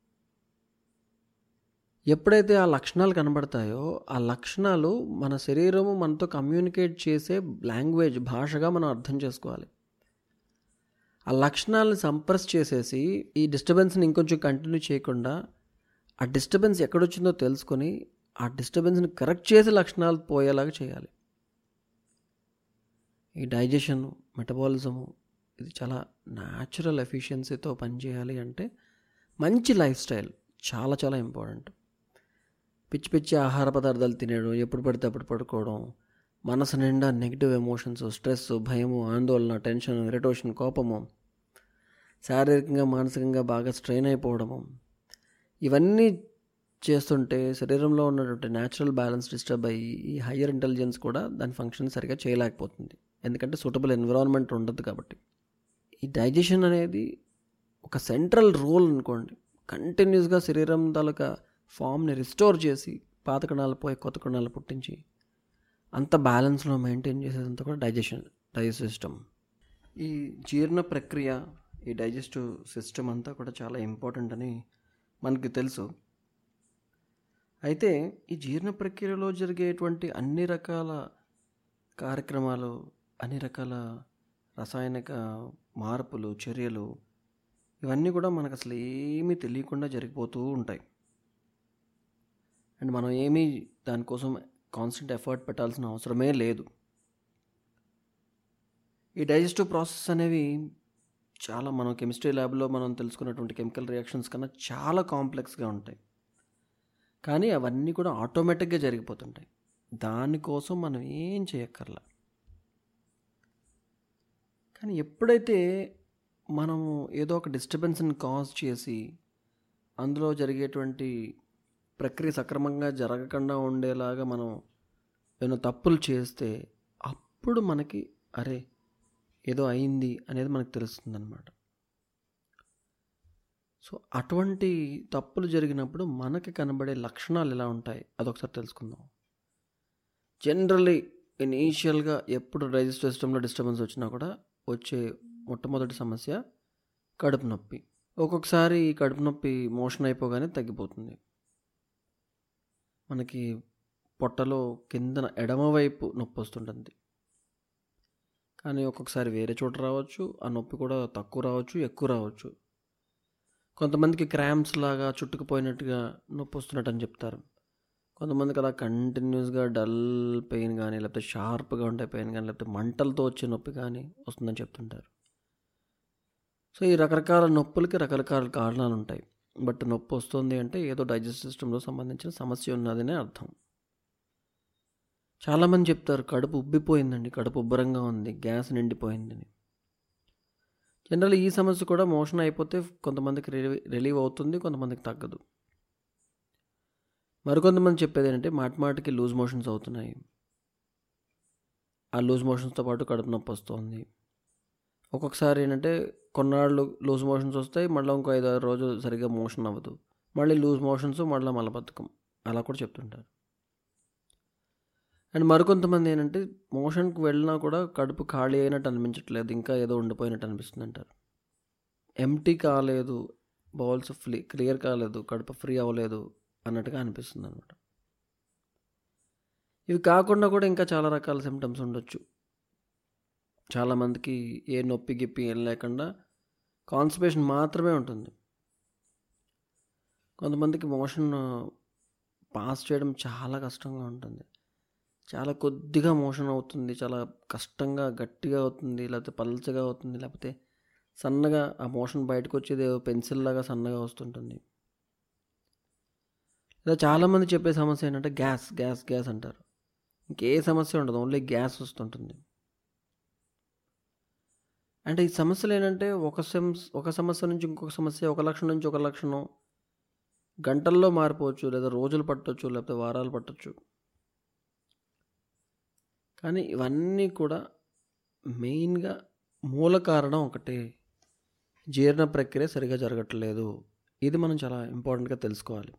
ఎప్పుడైతే ఆ లక్షణాలు కనబడతాయో ఆ లక్షణాలు మన శరీరము మనతో కమ్యూనికేట్ చేసే లాంగ్వేజ్ భాషగా మనం అర్థం చేసుకోవాలి ఆ లక్షణాలను సంప్రెస్ చేసేసి ఈ డిస్టర్బెన్స్ని ఇంకొంచెం కంటిన్యూ చేయకుండా ఆ డిస్టర్బెన్స్ ఎక్కడొచ్చిందో తెలుసుకొని ఆ డిస్టర్బెన్స్ని కరెక్ట్ చేసే లక్షణాలు పోయేలాగా చేయాలి ఈ డైజెషన్ మెటబాలిజము ఇది చాలా న్యాచురల్ ఎఫిషియన్సీతో పనిచేయాలి అంటే మంచి లైఫ్ స్టైల్ చాలా చాలా ఇంపార్టెంట్ పిచ్చి పిచ్చి ఆహార పదార్థాలు తినేయడం ఎప్పుడు పడితే అప్పుడు పడుకోవడం మనసు నిండా నెగిటివ్ ఎమోషన్స్ స్ట్రెస్ భయము ఆందోళన టెన్షన్ ఇరిటేషన్ కోపము శారీరకంగా మానసికంగా బాగా స్ట్రెయిన్ అయిపోవడము ఇవన్నీ చేస్తుంటే శరీరంలో ఉన్నటువంటి న్యాచురల్ బ్యాలెన్స్ డిస్టర్బ్ అయ్యి ఈ హయ్యర్ ఇంటెలిజెన్స్ కూడా దాని ఫంక్షన్ సరిగా చేయలేకపోతుంది ఎందుకంటే సూటబుల్ ఎన్విరాన్మెంట్ ఉండదు కాబట్టి ఈ డైజెషన్ అనేది ఒక సెంట్రల్ రోల్ అనుకోండి కంటిన్యూస్గా శరీరం తాలూకా ఫామ్ని రిస్టోర్ చేసి పాత కణాలు పోయి కొత్త కణాలు పుట్టించి అంత బ్యాలెన్స్లో మెయింటైన్ చేసేదంతా కూడా డైజెషన్ డైజెస్టివ్ సిస్టమ్ ఈ జీర్ణ ప్రక్రియ ఈ డైజెస్టివ్ సిస్టమ్ అంతా కూడా చాలా ఇంపార్టెంట్ అని మనకి తెలుసు అయితే ఈ జీర్ణ ప్రక్రియలో జరిగేటువంటి అన్ని రకాల కార్యక్రమాలు అన్ని రకాల రసాయనిక మార్పులు చర్యలు ఇవన్నీ కూడా మనకు అసలు ఏమీ తెలియకుండా జరిగిపోతూ ఉంటాయి అండ్ మనం ఏమీ దానికోసం కాన్స్టెంట్ ఎఫర్ట్ పెట్టాల్సిన అవసరమే లేదు ఈ డైజెస్టివ్ ప్రాసెస్ అనేవి చాలా మనం కెమిస్ట్రీ ల్యాబ్లో మనం తెలుసుకున్నటువంటి కెమికల్ రియాక్షన్స్ కన్నా చాలా కాంప్లెక్స్గా ఉంటాయి కానీ అవన్నీ కూడా ఆటోమేటిక్గా జరిగిపోతుంటాయి దానికోసం మనం ఏం చేయక్కర్లా కానీ ఎప్పుడైతే మనము ఏదో ఒక డిస్టర్బెన్స్ని కాజ్ చేసి అందులో జరిగేటువంటి ప్రక్రియ సక్రమంగా జరగకుండా ఉండేలాగా మనం ఏమైనా తప్పులు చేస్తే అప్పుడు మనకి అరే ఏదో అయింది అనేది మనకు తెలుస్తుందన్నమాట సో అటువంటి తప్పులు జరిగినప్పుడు మనకి కనబడే లక్షణాలు ఎలా ఉంటాయి అదొకసారి తెలుసుకుందాం జనరల్లీ ఇనీషియల్గా ఎప్పుడు డైజెస్టివ్ సిస్టంలో డిస్టర్బెన్స్ వచ్చినా కూడా వచ్చే మొట్టమొదటి సమస్య కడుపు నొప్పి ఒక్కొక్కసారి ఈ కడుపు నొప్పి మోషన్ అయిపోగానే తగ్గిపోతుంది మనకి పొట్టలో కిందన ఎడమవైపు నొప్పి వస్తుంటుంది కానీ ఒక్కొక్కసారి వేరే చోట రావచ్చు ఆ నొప్పి కూడా తక్కువ రావచ్చు ఎక్కువ రావచ్చు కొంతమందికి క్రాంప్స్ లాగా చుట్టుకుపోయినట్టుగా నొప్పి వస్తున్నట్టు అని చెప్తారు కొంతమందికి అలా కంటిన్యూస్గా డల్ పెయిన్ కానీ లేకపోతే షార్ప్గా ఉండే పెయిన్ కానీ లేకపోతే మంటలతో వచ్చే నొప్పి కానీ వస్తుందని చెప్తుంటారు సో ఈ రకరకాల నొప్పులకి రకరకాల కారణాలు ఉంటాయి బట్ నొప్పి వస్తుంది అంటే ఏదో డైజెస్ట్ సిస్టంలో సంబంధించిన సమస్య ఉన్నదనే అర్థం చాలామంది చెప్తారు కడుపు ఉబ్బిపోయిందండి కడుపు ఉబ్బరంగా ఉంది గ్యాస్ నిండిపోయిందని జనరల్ ఈ సమస్య కూడా మోషన్ అయిపోతే కొంతమందికి రిలీవ్ రిలీవ్ అవుతుంది కొంతమందికి తగ్గదు మరికొంతమంది చెప్పేది ఏంటంటే మాటి మాటికి లూజ్ మోషన్స్ అవుతున్నాయి ఆ లూజ్ మోషన్స్తో పాటు కడుపు నొప్పి వస్తుంది ఒక్కొక్కసారి ఏంటంటే కొన్నాళ్ళు లూజ్ మోషన్స్ వస్తాయి మళ్ళీ ఇంకో ఐదు ఆరు రోజులు సరిగ్గా మోషన్ అవ్వదు మళ్ళీ లూజ్ మోషన్స్ మళ్ళీ మలబద్ధకం అలా కూడా చెప్తుంటారు అండ్ మరికొంతమంది ఏంటంటే మోషన్కి వెళ్ళినా కూడా కడుపు ఖాళీ అయినట్టు అనిపించట్లేదు ఇంకా ఏదో ఉండిపోయినట్టు అనిపిస్తుంది అంటారు ఎంటీ కాలేదు బౌల్స్ ఫ్లీ క్లియర్ కాలేదు కడుపు ఫ్రీ అవ్వలేదు అన్నట్టుగా అనిపిస్తుంది అనమాట ఇవి కాకుండా కూడా ఇంకా చాలా రకాల సిమ్టమ్స్ ఉండొచ్చు చాలామందికి ఏ నొప్పి గిప్పి ఏం లేకుండా కాన్స్టిపేషన్ మాత్రమే ఉంటుంది కొంతమందికి మోషన్ పాస్ చేయడం చాలా కష్టంగా ఉంటుంది చాలా కొద్దిగా మోషన్ అవుతుంది చాలా కష్టంగా గట్టిగా అవుతుంది లేకపోతే పల్చగా అవుతుంది లేకపోతే సన్నగా ఆ మోషన్ బయటకు వచ్చేది పెన్సిల్ లాగా సన్నగా వస్తుంటుంది లేదా చాలామంది చెప్పే సమస్య ఏంటంటే గ్యాస్ గ్యాస్ గ్యాస్ అంటారు ఇంకే సమస్య ఉండదు ఓన్లీ గ్యాస్ వస్తుంటుంది అంటే ఈ సమస్యలు ఏంటంటే ఒక సెమ్స్ ఒక సమస్య నుంచి ఇంకొక సమస్య ఒక లక్షణం నుంచి ఒక లక్షణం గంటల్లో మారిపోవచ్చు లేదా రోజులు పట్టవచ్చు లేకపోతే వారాలు పట్టవచ్చు కానీ ఇవన్నీ కూడా మెయిన్గా మూల కారణం ఒకటే జీర్ణ ప్రక్రియ సరిగా జరగట్లేదు ఇది మనం చాలా ఇంపార్టెంట్గా తెలుసుకోవాలి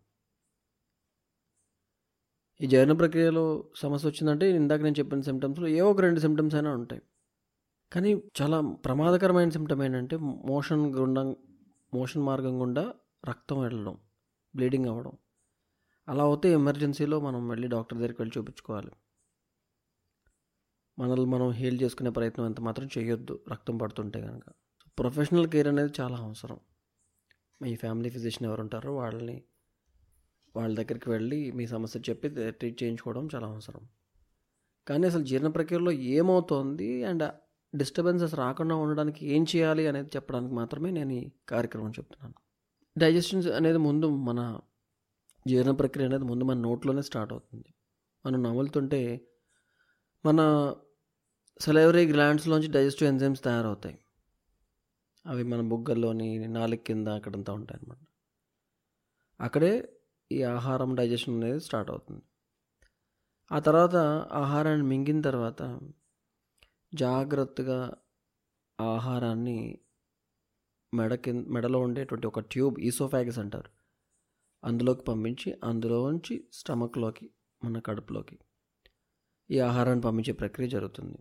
ఈ జీర్ణ ప్రక్రియలో సమస్య వచ్చిందంటే ఇందాక నేను చెప్పిన సిమ్టమ్స్లో ఏ ఒక రెండు సిమ్టమ్స్ అయినా ఉంటాయి కానీ చాలా ప్రమాదకరమైన సిమ్టమ్ ఏంటంటే మోషన్ గుండా మోషన్ మార్గం గుండా రక్తం వెళ్ళడం బ్లీడింగ్ అవ్వడం అలా అవుతే ఎమర్జెన్సీలో మనం వెళ్ళి డాక్టర్ దగ్గరికి వెళ్ళి చూపించుకోవాలి మనల్ని మనం హీల్ చేసుకునే ప్రయత్నం ఎంత మాత్రం చేయొద్దు రక్తం పడుతుంటే కనుక ప్రొఫెషనల్ కేర్ అనేది చాలా అవసరం మీ ఫ్యామిలీ ఫిజిషియన్ ఎవరు ఉంటారో వాళ్ళని వాళ్ళ దగ్గరికి వెళ్ళి మీ సమస్య చెప్పి ట్రీట్ చేయించుకోవడం చాలా అవసరం కానీ అసలు జీర్ణ ప్రక్రియలో ఏమవుతోంది అండ్ డిస్టర్బెన్సెస్ రాకుండా ఉండడానికి ఏం చేయాలి అనేది చెప్పడానికి మాత్రమే నేను ఈ కార్యక్రమం చెప్తున్నాను డైజెషన్ అనేది ముందు మన జీర్ణ ప్రక్రియ అనేది ముందు మన నోట్లోనే స్టార్ట్ అవుతుంది మనం నములుతుంటే మన సెలవరీ గ్లాండ్స్లోంచి డైజెస్టివ్ ఎంజైమ్స్ తయారవుతాయి అవి మన బుగ్గల్లోని నాలుగు కింద అక్కడంతా ఉంటాయి అన్నమాట అక్కడే ఈ ఆహారం డైజెషన్ అనేది స్టార్ట్ అవుతుంది ఆ తర్వాత ఆహారాన్ని మింగిన తర్వాత జాగ్రత్తగా ఆహారాన్ని మెడ కింద మెడలో ఉండేటువంటి ఒక ట్యూబ్ ఈసోఫాగస్ అంటారు అందులోకి పంపించి అందులోంచి స్టమక్లోకి మన కడుపులోకి ఈ ఆహారాన్ని పంపించే ప్రక్రియ జరుగుతుంది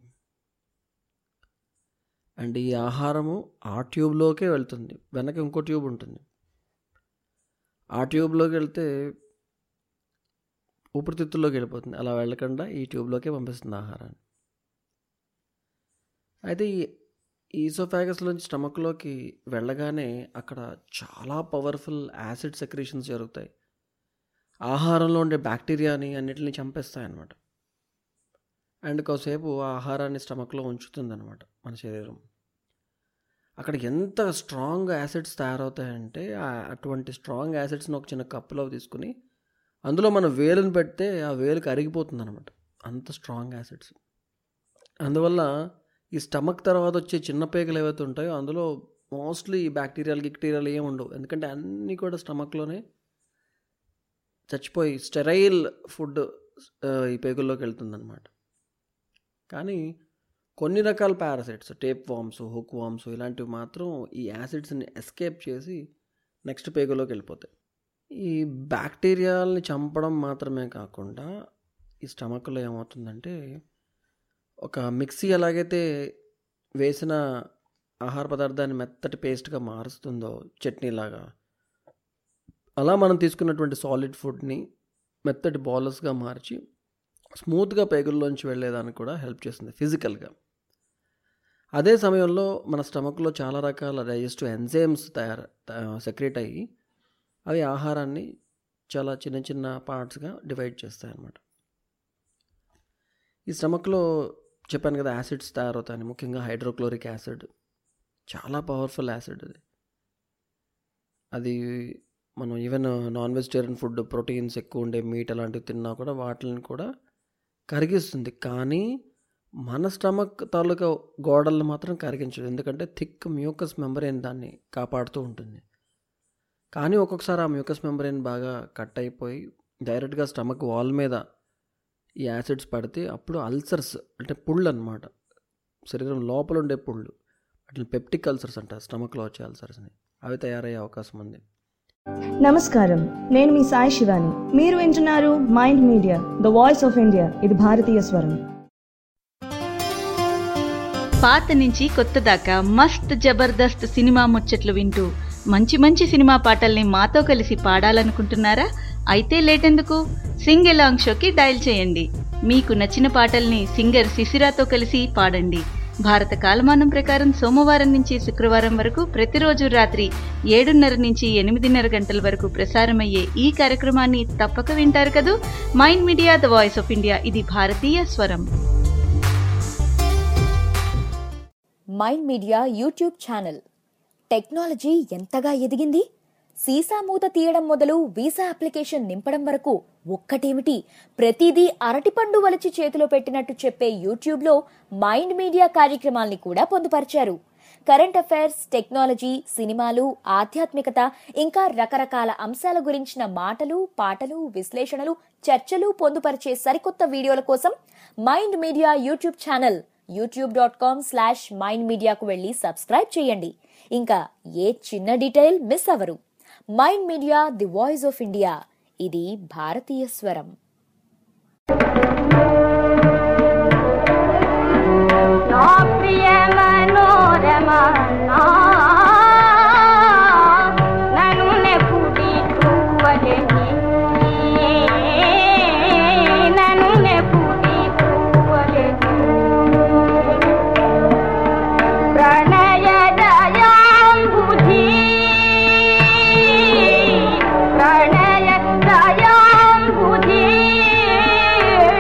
అండ్ ఈ ఆహారము ఆ ట్యూబ్లోకే వెళ్తుంది వెనక ఇంకో ట్యూబ్ ఉంటుంది ఆ ట్యూబ్లోకి వెళ్తే ఊపిరితిత్తుల్లోకి వెళ్ళిపోతుంది అలా వెళ్ళకుండా ఈ ట్యూబ్లోకే పంపిస్తుంది ఆహారాన్ని అయితే ఈ ఈసోఫాగస్ నుంచి స్టమక్లోకి వెళ్ళగానే అక్కడ చాలా పవర్ఫుల్ యాసిడ్ సెక్రేషన్స్ జరుగుతాయి ఆహారంలో ఉండే బ్యాక్టీరియాని అన్నిటిని చంపేస్తాయి అన్నమాట అండ్ కాసేపు ఆ ఆహారాన్ని స్టమక్లో ఉంచుతుందన్నమాట మన శరీరం అక్కడ ఎంత స్ట్రాంగ్ యాసిడ్స్ తయారవుతాయంటే ఆ- అటువంటి స్ట్రాంగ్ యాసిడ్స్ని ఒక చిన్న కప్పులో తీసుకుని అందులో మనం వేలుని పెడితే ఆ వేలు కరిగిపోతుంది అనమాట అంత స్ట్రాంగ్ యాసిడ్స్ అందువల్ల ఈ స్టమక్ తర్వాత వచ్చే చిన్న పేగలు ఏవైతే ఉంటాయో అందులో మోస్ట్లీ బ్యాక్టీరియాలు గిక్టీరియాలు ఏమి ఉండవు ఎందుకంటే అన్నీ కూడా స్టమక్లోనే చచ్చిపోయి స్టెరైల్ ఫుడ్ ఈ పేగుల్లోకి వెళ్తుందన్నమాట కానీ కొన్ని రకాల parasites tapeworms hookworms ఇలాంటివి మాత్రం ఈ యాసిడ్స్ని ఎస్కేప్ చేసి నెక్స్ట్ పేగులోకి వెళ్ళిపోతాయి ఈ బ్యాక్టీరియాలని చంపడం మాత్రమే కాకుండా ఈ స్టమక్లో ఏమవుతుందంటే ఒక మిక్సీ ఎలాగైతే వేసిన ఆహార పదార్థాన్ని మెత్తటి పేస్ట్గా మారుస్తుందో చట్నీలాగా అలా మనం తీసుకున్నటువంటి సాలిడ్ ఫుడ్ని మెత్తటి బాలర్స్గా మార్చి స్మూత్గా పేగుల్లోంచి వెళ్ళేదానికి కూడా హెల్ప్ చేస్తుంది ఫిజికల్గా అదే సమయంలో మన స్టమక్లో చాలా రకాల డైజెస్టివ్ ఎంజైమ్స్ తయారు సెక్రేట్ అయ్యి అవి ఆహారాన్ని చాలా చిన్న చిన్న పార్ట్స్గా డివైడ్ చేస్తాయి అన్నమాట ఈ స్టమక్లో చెప్పాను కదా యాసిడ్స్ తయారవుతాయని ముఖ్యంగా హైడ్రోక్లోరిక్ యాసిడ్ చాలా పవర్ఫుల్ యాసిడ్ అది అది మనం even non vegetarian food proteins ఎక్కువ ఉండే మీట్ అలాంటివి తిన్నా కూడా వాటిని కూడా కరిగిస్తుంది కానీ మన స్టమక్ తాలూకా గోడలను మాత్రం కరిగించదు ఎందుకంటే థిక్ మ్యూకస్ మెంబరేన్ దాన్ని కాపాడుతూ ఉంటుంది కానీ ఒక్కొక్కసారి ఆ మ్యూకస్ మెంబరేన్ బాగా కట్ అయిపోయి డైరెక్ట్గా స్టమక్ వాల్ మీద ఈ యాసిడ్స్ పడితే అప్పుడు అల్సర్స్ అంటే పుళ్ళు అనమాట శరీరం లోపల ఉండే పుళ్ళు వాటిని పెప్టిక్ అల్సర్స్ అంటారు స్టమక్లో వచ్చే అల్సర్స్ని అవి తయారయ్యే అవకాశం ఉంది నమస్కారం నేను మీ సాయి శివాని మీరు వింటున్నారు Mind Media the voice of India ఇది భారతీయ స్వరం పాత నుంచి కొత్త దాకా మస్త్ జబర్దస్త్ సినిమా ముచ్చట్లు వింటూ మంచి మంచి సినిమా పాటల్ని మాతో కలిసి పాడాలనుకుంటున్నారా అయితే లేటెందుకు సింగ్ ఎలాంగ్ షోకి డయల్ చేయండి మీకు నచ్చిన పాటల్ని సింగర్ శిశిరాతో కలిసి పాడండి భారత కాలమానం ప్రకారం సోమవారం నుంచి శుక్రవారం వరకు ప్రతిరోజు రాత్రి ఏడున్నర నుంచి ఎనిమిదిన్నర గంటల వరకు ప్రసారమయ్యే ఈ కార్యక్రమాన్ని తప్పక వింటారు కదూ Mind Media the voice of India ఇది భారతీయ స్వరం Mind Media YouTube channel technology ఎంతగా ఎదిగింది సీసా మూత తీయడం మొదలు వీసా అప్లికేషన్ నింపడం వరకు ఒక్కటేమిటి ప్రతిదీ అరటిపండు వలిచి చేతిలో పెట్టినట్టు చెప్పే యూట్యూబ్లో మైండ్ మీడియా కార్యక్రమాల్ని కూడా పొందుపరిచారు కరెంట్ అఫైర్స్ టెక్నాలజీ సినిమాలు ఆధ్యాత్మికత ఇంకా రకరకాల అంశాల గురించిన మాటలు పాటలు విశ్లేషణలు చర్చలు పొందుపరిచే సరికొత్త వీడియోల కోసం Mind Media YouTube channel YouTube dot com slash mind మీడియాకు వెళ్ళి సబ్స్క్రైబ్ చేయండి ఇంకా ఏ చిన్న డీటెయిల్ మిస్ అవరు Mind Media the voice of India ఇది భారతీయ స్వరం ప్రియ మనోరమ నను నెప్పుడి తువలే నను నెప్పుడి తువలే ప్రణయ దయాంబుధి ప్రణయ దయాంబుధి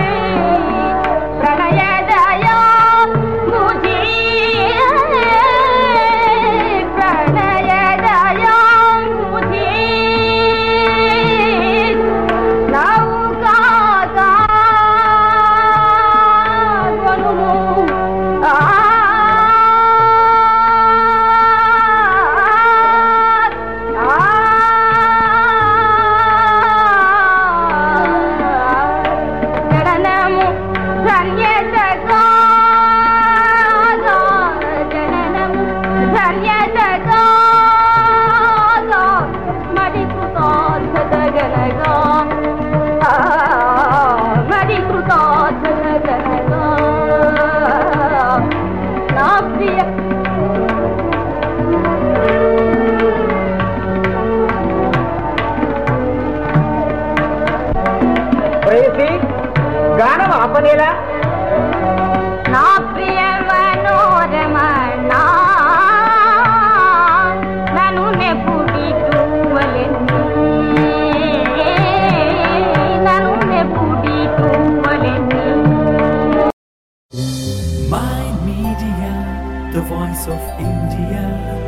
Media, the voice of India.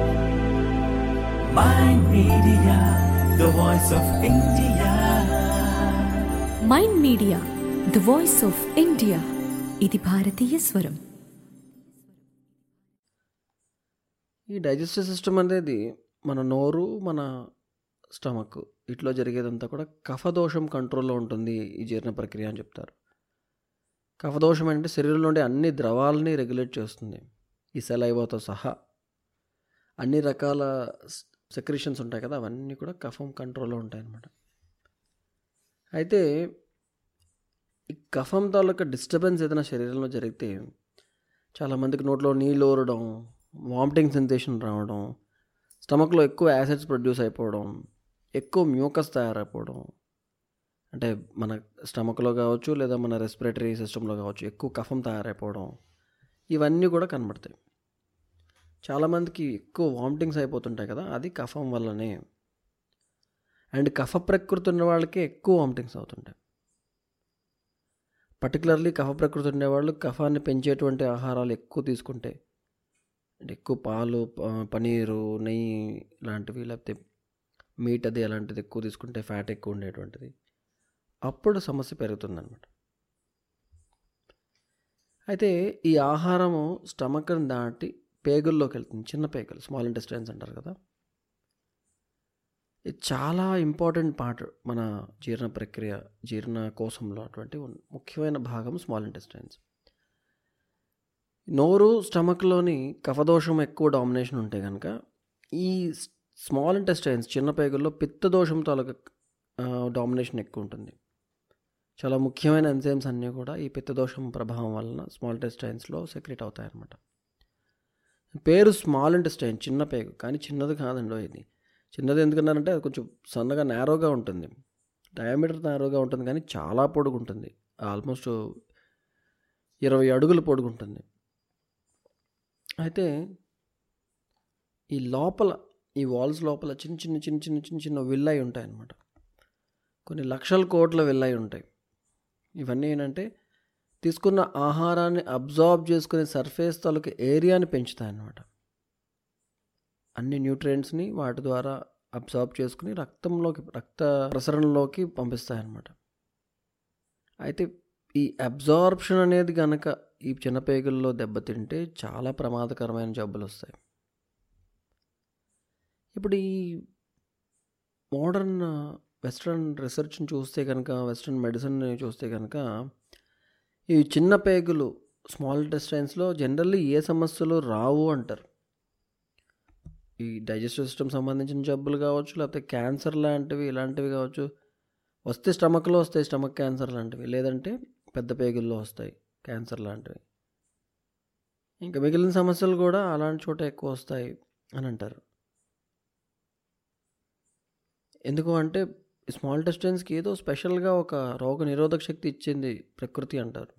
Mind Media, the voice of India. Mind Media the voice of India ఇది భారతీయ స్వరం ఈ డైజెస్టివ్ సిస్టమ్ అనేది మన నోరు మన స్టమక్ ఇట్లో జరిగేదంతా కూడా కఫదోషం కంట్రోల్లో ఉంటుంది ఈ జీర్ణ ప్రక్రియ అని చెప్తారు కఫదోషం అంటే శరీరంలో ఉండే అన్ని ద్రవాలని రెగ్యులేట్ చేస్తుంది ఈ సెలైవాతో సహా అన్ని రకాల సెక్రిషన్స్ ఉంటాయి కదా అవన్నీ కూడా కఫం కంట్రోల్లో ఉంటాయి అన్నమాట అయితే ఈ కఫం తాలూకా డిస్టర్బెన్స్ ఏదైనా శరీరంలో జరిగితే చాలామందికి నోట్లో నీళ్ళు ఊరడం వామిటింగ్ సెన్సేషన్ రావడం స్టమక్లో ఎక్కువ యాసిడ్స్ ప్రొడ్యూస్ అయిపోవడం ఎక్కువ మ్యూకస్ తయారైపోవడం అంటే మన స్టమక్లో కావచ్చు లేదా మన రెస్పిరేటరీ సిస్టంలో కావచ్చు ఎక్కువ కఫం తయారైపోవడం ఇవన్నీ కూడా కనబడతాయి చాలామందికి ఎక్కువ వామిటింగ్స్ అయిపోతుంటాయి కదా అది కఫం వల్లనే అండ్ కఫ ప్రకృతి ఉన్న వాళ్ళకి ఎక్కువ వామిటింగ్స్ అవుతుంటాయి పర్టికులర్లీ కఫ ప్రకృతి ఉండేవాళ్ళు కఫాన్ని పెంచేటువంటి ఆహారాలు ఎక్కువ తీసుకుంటే అంటే ఎక్కువ పాలు ప- పనీరు నెయ్యి లాంటివి లేకపోతే మీట్ అది అలాంటిది ఎక్కువ తీసుకుంటే ఫ్యాట్ ఎక్కువ ఉండేటువంటిది అప్పుడు సమస్య పెరుగుతుందన్నమాట అయితే ఈ ఆహారము స్టమక్ని దాటి పేగుల్లోకి వెళ్తుంది చిన్న పేగులు స్మాల్ ఇంటెస్టైన్స్ అంటారు కదా ఇది చాలా ఇంపార్టెంట్ పార్ట్ మన జీర్ణ ప్రక్రియ జీర్ణ కోశంలో అటువంటి ఉన్- ముఖ్యమైన భాగం స్మాల్ ఇంటెస్టైన్స్ నోరు స్టమక్లోని కఫదోషం ఎక్కువ డామినేషన్ ఉంటే కనుక ఈ స్మాల్ ఇంటెస్టైన్స్ చిన్న పేగుల్లో పిత్తదోషం తాలూకా డామినేషన్ ఎక్కువ ఉంటుంది చాలా ముఖ్యమైన ఎంజైమ్స్ అన్నీ కూడా ఈ పిత్తదోషం ప్రభావం వలన స్మాల్ ఇంటెస్టైన్స్లో సెక్రెట్ అవుతాయన్నమాట పేరు స్మాల్ ఇంటెస్టైన్ చిన్న పేగు కానీ చిన్నది కాదండి ఇది చిన్నది ఎందుకన్నారంటే అది కొంచెం సన్నగా నేరోగా ఉంటుంది డయామీటర్ నేరోగా ఉంటుంది కానీ చాలా పొడుగు ఉంటుంది ఆల్మోస్ట్ ఇరవై అడుగుల పొడుగు ఉంటుంది అయితే ఈ లోపల ఈ వాల్స్ లోపల చిన్న చిన్న చిన్న చిన్న చిన్న చిన్న విల్లాయి ఉంటాయి అన్నమాట కొన్ని లక్షల కోట్ల విల్లాయి ఉంటాయి ఇవన్నీ ఏంటంటే తీసుకున్న ఆహారాన్ని అబ్జార్బ్ చేసుకునే సర్ఫేస్ తాలూకు ఏరియాని పెంచుతాయి అన్నమాట అన్ని న్యూట్రియంట్స్ని వాటి ద్వారా అబ్జార్బ్ చేసుకుని రక్తంలోకి రక్త ప్రసరణలోకి పంపిస్తాయి అన్నమాట అయితే ఈ అబ్జార్ప్షన్ అనేది కనుక ఈ చిన్నపేగుల్లో దెబ్బతింటే చాలా ప్రమాదకరమైన జబ్బులు వస్తాయి ఇప్పుడు ఈ మోడర్న్ వెస్ట్రన్ రీసెర్చ్ని చూస్తే కనుక వెస్ట్రన్ మెడిసిన్ని చూస్తే కనుక ఈ చిన్న పేగులు స్మాల్ ఇంటెస్టైన్స్లో జనరల్లీ ఏ సమస్యలు రావు అంటారు ఈ డైజెస్టివ్ సిస్టమ్ సంబంధించిన జబ్బులు కావచ్చు లేకపోతే క్యాన్సర్ లాంటివి ఇలాంటివి కావచ్చు వస్తే స్టమక్లో వస్తాయి స్టమక్ క్యాన్సర్ లాంటివి లేదంటే పెద్ద పేగుల్లో వస్తాయి క్యాన్సర్ లాంటివి ఇంకా మిగిలిన సమస్యలు కూడా అలాంటి చోట ఎక్కువ వస్తాయి అని అంటారు ఎందుకు అంటే స్మాల్ టెస్టైన్స్కి ఏదో స్పెషల్గా ఒక రోగ నిరోధక శక్తి ఇచ్చింది ప్రకృతి అంటారు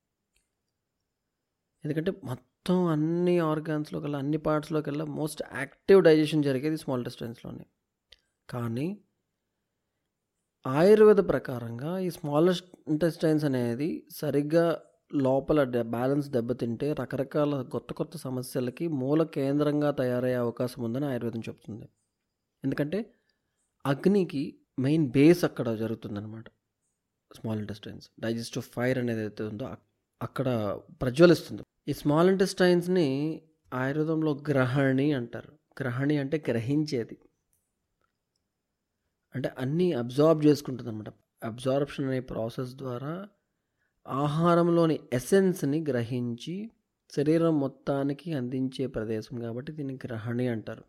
ఎందుకంటే మొత్తం అన్ని ఆర్గాన్స్లో కల్లా అన్ని పార్ట్స్లో కల్లా మోస్ట్ యాక్టివ్ డైజెషన్ జరిగేది స్మాల్ టెస్టైన్స్లోనే కానీ ఆయుర్వేద ప్రకారంగా ఈ స్మాల్ ఇంటెస్టైన్స్ అనేది సరిగ్గా లోపల బ్యాలెన్స్ దెబ్బతింటే రకరకాల కొత్త కొత్త సమస్యలకి మూల కేంద్రంగా తయారయ్యే అవకాశం ఉందని ఆయుర్వేదం చెప్తుంది ఎందుకంటే అగ్నికి మెయిన్ బేస్ అక్కడ జరుగుతుందన్నమాట స్మాల్ ఇంటెస్టైన్స్ డైజెస్టివ్ ఫైర్ అనేది అయితే ఉందో అక్- అక్కడ ప్రజ్వలిస్తుంది ఈ స్మాల్ ఇంటెస్టైన్స్ని ఆయుర్వేదంలో గ్రహణి అంటారు గ్రహణి అంటే గ్రహించేది అంటే అన్నీ అబ్జార్బ్ చేసుకుంటుంది అనమాట అబ్జార్ప్షన్ అనే ప్రాసెస్ ద్వారా ఆహారంలోని ఎసెన్స్ని గ్రహించి శరీరం మొత్తానికి అందించే ప్రదేశం కాబట్టి దీన్ని గ్రహణి అంటారు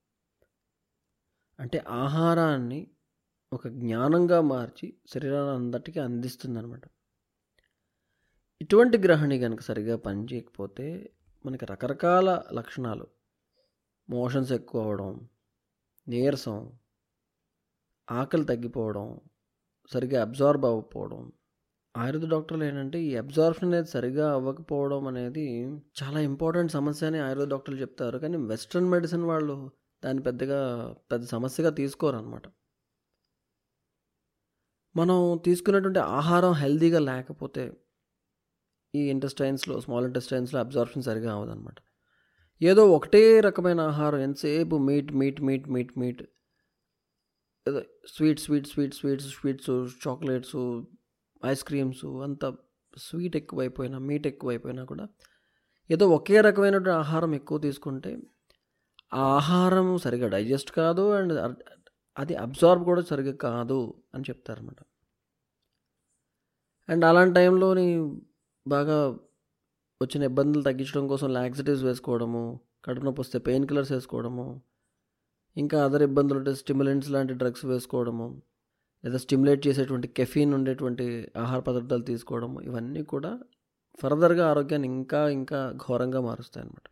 అంటే ఆహారాన్ని ఒక జ్ఞానంగా మార్చి శరీరాన్ని అందరికీ అందిస్తుంది అనమాట ఇటువంటి గ్రహణి కనుక సరిగా పనిచేయకపోతే మనకి రకరకాల లక్షణాలు మోషన్స్ ఎక్కువ అవడం నీరసం ఆకలి తగ్గిపోవడం సరిగా అబ్జార్బ్ అవ్వకపోవడం ఆయుర్వేద డాక్టర్లు ఏంటంటే ఈ అబ్జార్ప్షన్ అనేది సరిగా అవ్వకపోవడం అనేది చాలా ఇంపార్టెంట్ సమస్య అని ఆయుర్వేద డాక్టర్లు చెప్తారు కానీ వెస్ట్రన్ మెడిసిన్ వాళ్ళు దాన్ని పెద్దగా పెద్ద సమస్యగా తీసుకోరు అనమాట మనం తీసుకున్నటువంటి ఆహారం హెల్తీగా లేకపోతే ఈ ఇంటెస్టైన్స్లో స్మాల్ ఇంటెస్టైన్స్లో అబ్జార్ప్షన్ సరిగా అవ్వదన్నమాట ఏదో ఒకటే రకమైన ఆహారం ఎంతసేపు meat meat meat meat meat ఏదో sweet sweet sweet sweets sweets chocolates ice creams అంత స్వీట్ ఎక్కువైపోయినా మీట్ ఎక్కువైపోయినా కూడా ఏదో ఒకే రకమైనటువంటి ఆహారం ఎక్కువ తీసుకుంటే ఆ ఆహారం సరిగా డైజెస్ట్ కాదు అండ్ అది అబ్జార్బ్ కూడా సరిగా కాదు అని చెప్తారన్నమాట అండ్ అలాంటి టైంలోని బాగా వచ్చిన ఇబ్బందులు తగ్గించడం కోసం లాక్సిటివ్స్ వేసుకోవడము కడుపు నొప్పి వస్తే పెయిన్ కిల్లర్స్ వేసుకోవడము ఇంకా అదర్ ఇబ్బందులు ఉంటే స్టిమ్యులెంట్స్ లాంటి డ్రగ్స్ వేసుకోవడము లేదా స్టిమ్యులేట్ చేసేటువంటి కెఫీన్ ఉండేటువంటి ఆహార పదార్థాలు తీసుకోవడము ఇవన్నీ కూడా ఫర్దర్గా ఆరోగ్యాన్ని ఇంకా ఇంకా ఘోరంగా మారుస్తాయి అన్నమాట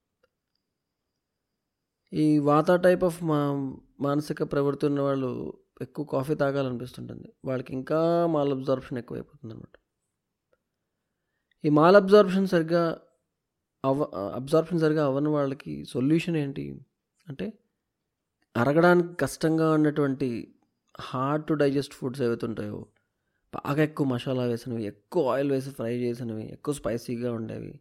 ఈ వాత టైప్ ఆఫ్ మా మానసిక ప్రవృత్తి ఉన్న వాళ్ళు ఎక్కువ కాఫీ తాగాలనిపిస్తుంటుంది వాళ్ళకి ఇంకా మాల్ అబ్జార్ప్షన్ ఎక్కువైపోతుంది అనమాట ఈ మాల్ అబ్జార్ప్షన్ సరిగ్గా అవ అబ్జార్ప్షన్ సరిగ్గా అవ్వని వాళ్ళకి సొల్యూషన్ ఏంటి అంటే అరగడానికి కష్టంగా ఉన్నటువంటి హార్డ్ టు డైజెస్ట్ ఫుడ్స్ ఏవైతే ఉంటాయో బాగా ఎక్కువ మసాలా వేసినవి ఎక్కువ ఆయిల్ వేసి ఫ్రై చేసినవి ఎక్కువ స్పైసీగా ఉండేవి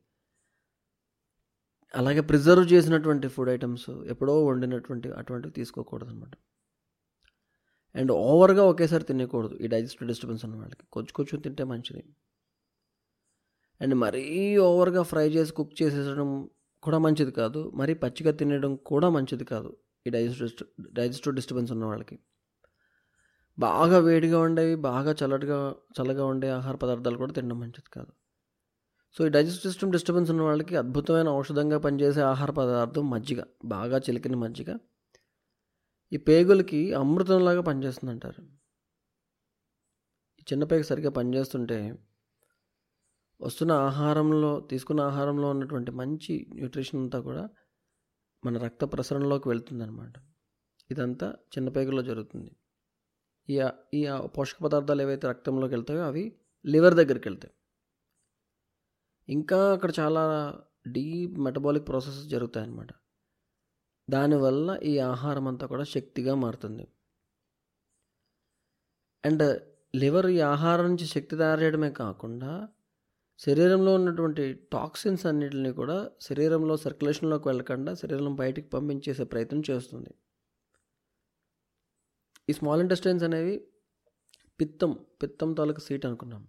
అలాగే ప్రిజర్వ్ చేసినటువంటి ఫుడ్ ఐటమ్స్ ఎప్పుడో వండినటువంటి అటువంటివి తీసుకోకూడదు అనమాట అండ్ ఓవర్గా ఒకేసారి తినకూడదు ఈ డైజెస్టివ్ డిస్టర్బెన్స్ ఉన్న వాళ్ళకి కొంచెం కొంచెం తింటే మంచిది అండ్ మరీ ఓవర్గా ఫ్రై చేసి కుక్ చేసేసడం కూడా మంచిది కాదు మరీ పచ్చిగా తినడం కూడా మంచిది కాదు ఈ డైజెస్టివ్ డైజెస్టివ్ డిస్టర్బెన్స్ ఉన్న వాళ్ళకి బాగా వేడిగా ఉండేవి బాగా చల్లటిగా చల్లగా ఉండే ఆహార పదార్థాలు కూడా తినడం మంచిది కాదు సో ఈ డైజెస్టివ్ సిస్టమ్ డిస్టర్బెన్స్ ఉన్న వాళ్ళకి అద్భుతమైన ఔషధంగా పనిచేసే ఆహార పదార్థం మజ్జిగ బాగా చిలికిన మజ్జిగ ఈ పేగులకి అమృతంలాగా పనిచేస్తుంది అంటారు ఈ చిన్న పేగ సరిగ్గా పనిచేస్తుంటే వస్తున్న ఆహారంలో తీసుకున్న ఆహారంలో ఉన్నటువంటి మంచి న్యూట్రిషన్ అంతా కూడా మన రక్త ప్రసరణలోకి వెళ్తుందన్నమాట ఇదంతా చిన్న పేగుల్లో జరుగుతుంది ఈ ఈ పోషక పదార్థాలు ఏవైతే రక్తంలోకి వెళ్తాయో అవి లివర్ దగ్గరికి వెళ్తాయి ఇంకా అక్కడ చాలా డీప్ మెటబాలిక్ ప్రాసెసెస్ జరుగుతాయి అన్నమాట దానివల్ల ఈ ఆహారం అంతా కూడా శక్తిగా మారుతుంది అండ్ లివర్ ఈ ఆహారం నుంచి శక్తి తయారు చేయడమే కాకుండా శరీరంలో ఉన్నటువంటి టాక్సిన్స్ అన్నిటిని కూడా శరీరంలో సర్క్యులేషన్లోకి వెళ్ళకుండా శరీరం బయటికి పంపించేసే ప్రయత్నం చేస్తుంది ఈ స్మాల్ ఇంటెస్టైన్స్ అనేవి పిత్తం పిత్తం తాలూకా సీట్ అనుకున్నాం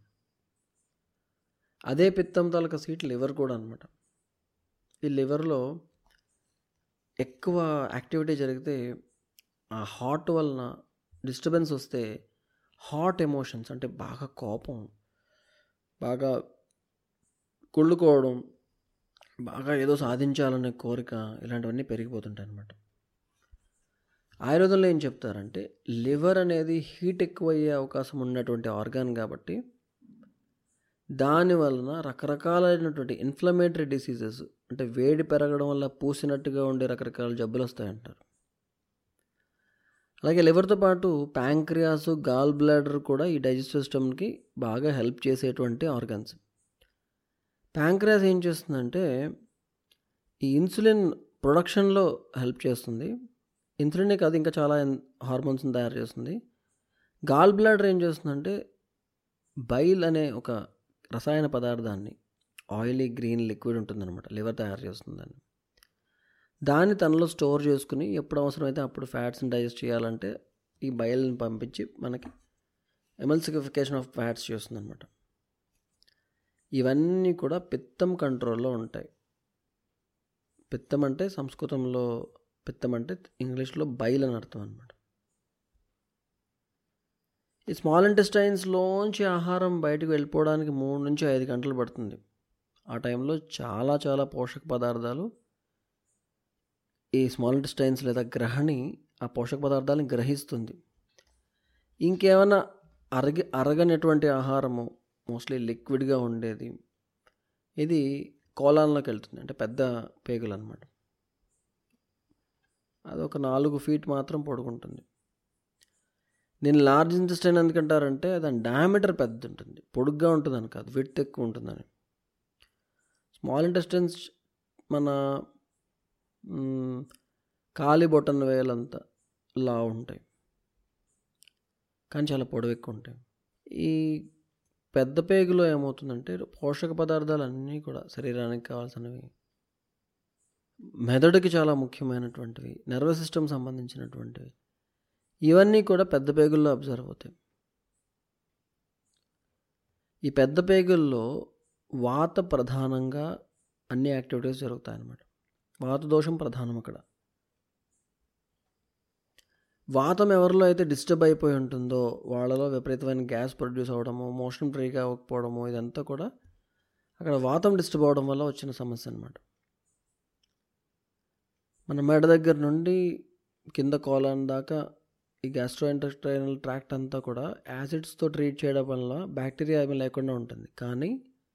అదే పిత్తం తాలూకా సీట్ లివర్ కూడా అనమాట ఈ లివర్లో ఎక్కువ యాక్టివిటీ జరిగితే ఆ హాట్ వలన డిస్టర్బెన్స్ వస్తే హాట్ ఎమోషన్స్ అంటే బాగా కోపం బాగా కుళ్ళుకోవడం బాగా ఏదో సాధించాలనే కోరిక ఇలాంటివన్నీ పెరిగిపోతుంటాయి అన్నమాట ఆయుర్వేదంలో ఏం చెప్తారంటే లివర్ అనేది హీట్ ఎక్కువయ్యే అవకాశం ఉన్నటువంటి ఆర్గాన్ కాబట్టి దాని వలన రకరకాలైనటువంటి ఇన్ఫ్లమేటరీ డిసీజెస్ అంటే వేడి పెరగడం వల్ల పూసినట్టుగా ఉండే రకరకాల జబ్బులు వస్తాయంటారు అలాగే లివర్తో పాటు ప్యాంక్రియాస్ గాల్ బ్లాడర్ కూడా ఈ డైజెస్టివ్ సిస్టమ్కి బాగా హెల్ప్ చేసేటువంటి ఆర్గాన్స్ ప్యాంక్రియాస్ ఏం చేస్తుందంటే ఈ ఇన్సులిన్ ప్రొడక్షన్లో హెల్ప్ చేస్తుంది ఇన్సులినే కాదు ఇంకా చాలా హార్మోన్స్ని తయారు చేస్తుంది గాల్ బ్లాడర్ ఏం చేస్తుందంటే బైల్ అనే ఒక రసాయన పదార్థాన్ని ఆయిలీ గ్రీన్ లిక్విడ్ ఉంటుందన్నమాట లివర్ తయారు చేస్తుందని దాన్ని తనలో స్టోర్ చేసుకుని ఎప్పుడు అవసరమైతే అప్పుడు ఫ్యాట్స్ని డైజెస్ట్ చేయాలంటే ఈ బయల్ని పంపించి మనకి ఎమల్సిఫికేషన్ ఆఫ్ ఫ్యాట్స్ చేస్తుందన్నమాట ఇవన్నీ కూడా పిత్తం కంట్రోల్లో ఉంటాయి పిత్తం అంటే సంస్కృతంలో పిత్తం అంటే ఇంగ్లీష్లో బైల్ అని అర్థం అనమాట ఈ స్మాల్ ఇంటెస్టైన్స్లోంచి ఆహారం బయటకు వెళ్ళిపోవడానికి మూడు నుంచి ఐదు గంటలు పడుతుంది ఆ టైంలో చాలా చాలా పోషక పదార్థాలు ఈ స్మాల్ ఇంటెస్టైన్స్ లేదా గ్రహణి ఆ పోషక పదార్థాలను గ్రహిస్తుంది ఇంకేమైనా అరగి అరగనటువంటి ఆహారము మోస్ట్లీ లిక్విడ్గా ఉండేది ఇది కోలాన్లోకి వెళ్తుంది అంటే పెద్ద పేగులు అనమాట అది ఒక నాలుగు ఫీట్ మాత్రం పొడుగుంటుంది నేను లార్జ్ ఇంటెస్టైన్ ఎందుకంటారంటే దాని డయామీటర్ పెద్ద ఉంటుంది పొడుగ్గా ఉంటుందని కాదు విత్ ఎక్కువ ఉంటుందని స్మాల్ ఇంటెస్టైన్స్ మన కాలి బొటన్ వేలంతా లా ఉంటాయి కానీ చాలా పొడవు ఎక్కువ ఉంటాయి ఈ పెద్ద పేగులో ఏమవుతుందంటే పోషక పదార్థాలు అన్నీ కూడా శరీరానికి కావాల్సినవి మెదడుకి చాలా ముఖ్యమైనటువంటివి నర్వస్ సిస్టమ్ సంబంధించినటువంటివి ఇవన్నీ కూడా పెద్ద పేగుల్లో అబ్జర్వ్ అవుతాయి ఈ పెద్ద పేగుల్లో వాత ప్రధానంగా అన్ని యాక్టివిటీస్ జరుగుతాయి అన్నమాట వాత దోషం ప్రధానం అక్కడ వాతం ఎవరిలో అయితే డిస్టర్బ్ అయిపోయి ఉంటుందో వాళ్ళలో విపరీతమైన గ్యాస్ ప్రొడ్యూస్ అవ్వడము మోషన్ ఫ్రీగా అవ్వకపోవడము ఇదంతా కూడా అక్కడ వాతం డిస్టర్బ్ అవ్వడం వల్ల వచ్చిన సమస్య అనమాట మన మెడ దగ్గర నుండి కింద కోలాన్ దాకా ఈ గ్యాస్ట్రోఇంటెస్టైనల్ ట్రాక్ట్ అంతా కూడా యాసిడ్స్తో ట్రీట్ చేయడం వల్ల బ్యాక్టీరియా ఏమీ లేకుండా ఉంటుంది కానీ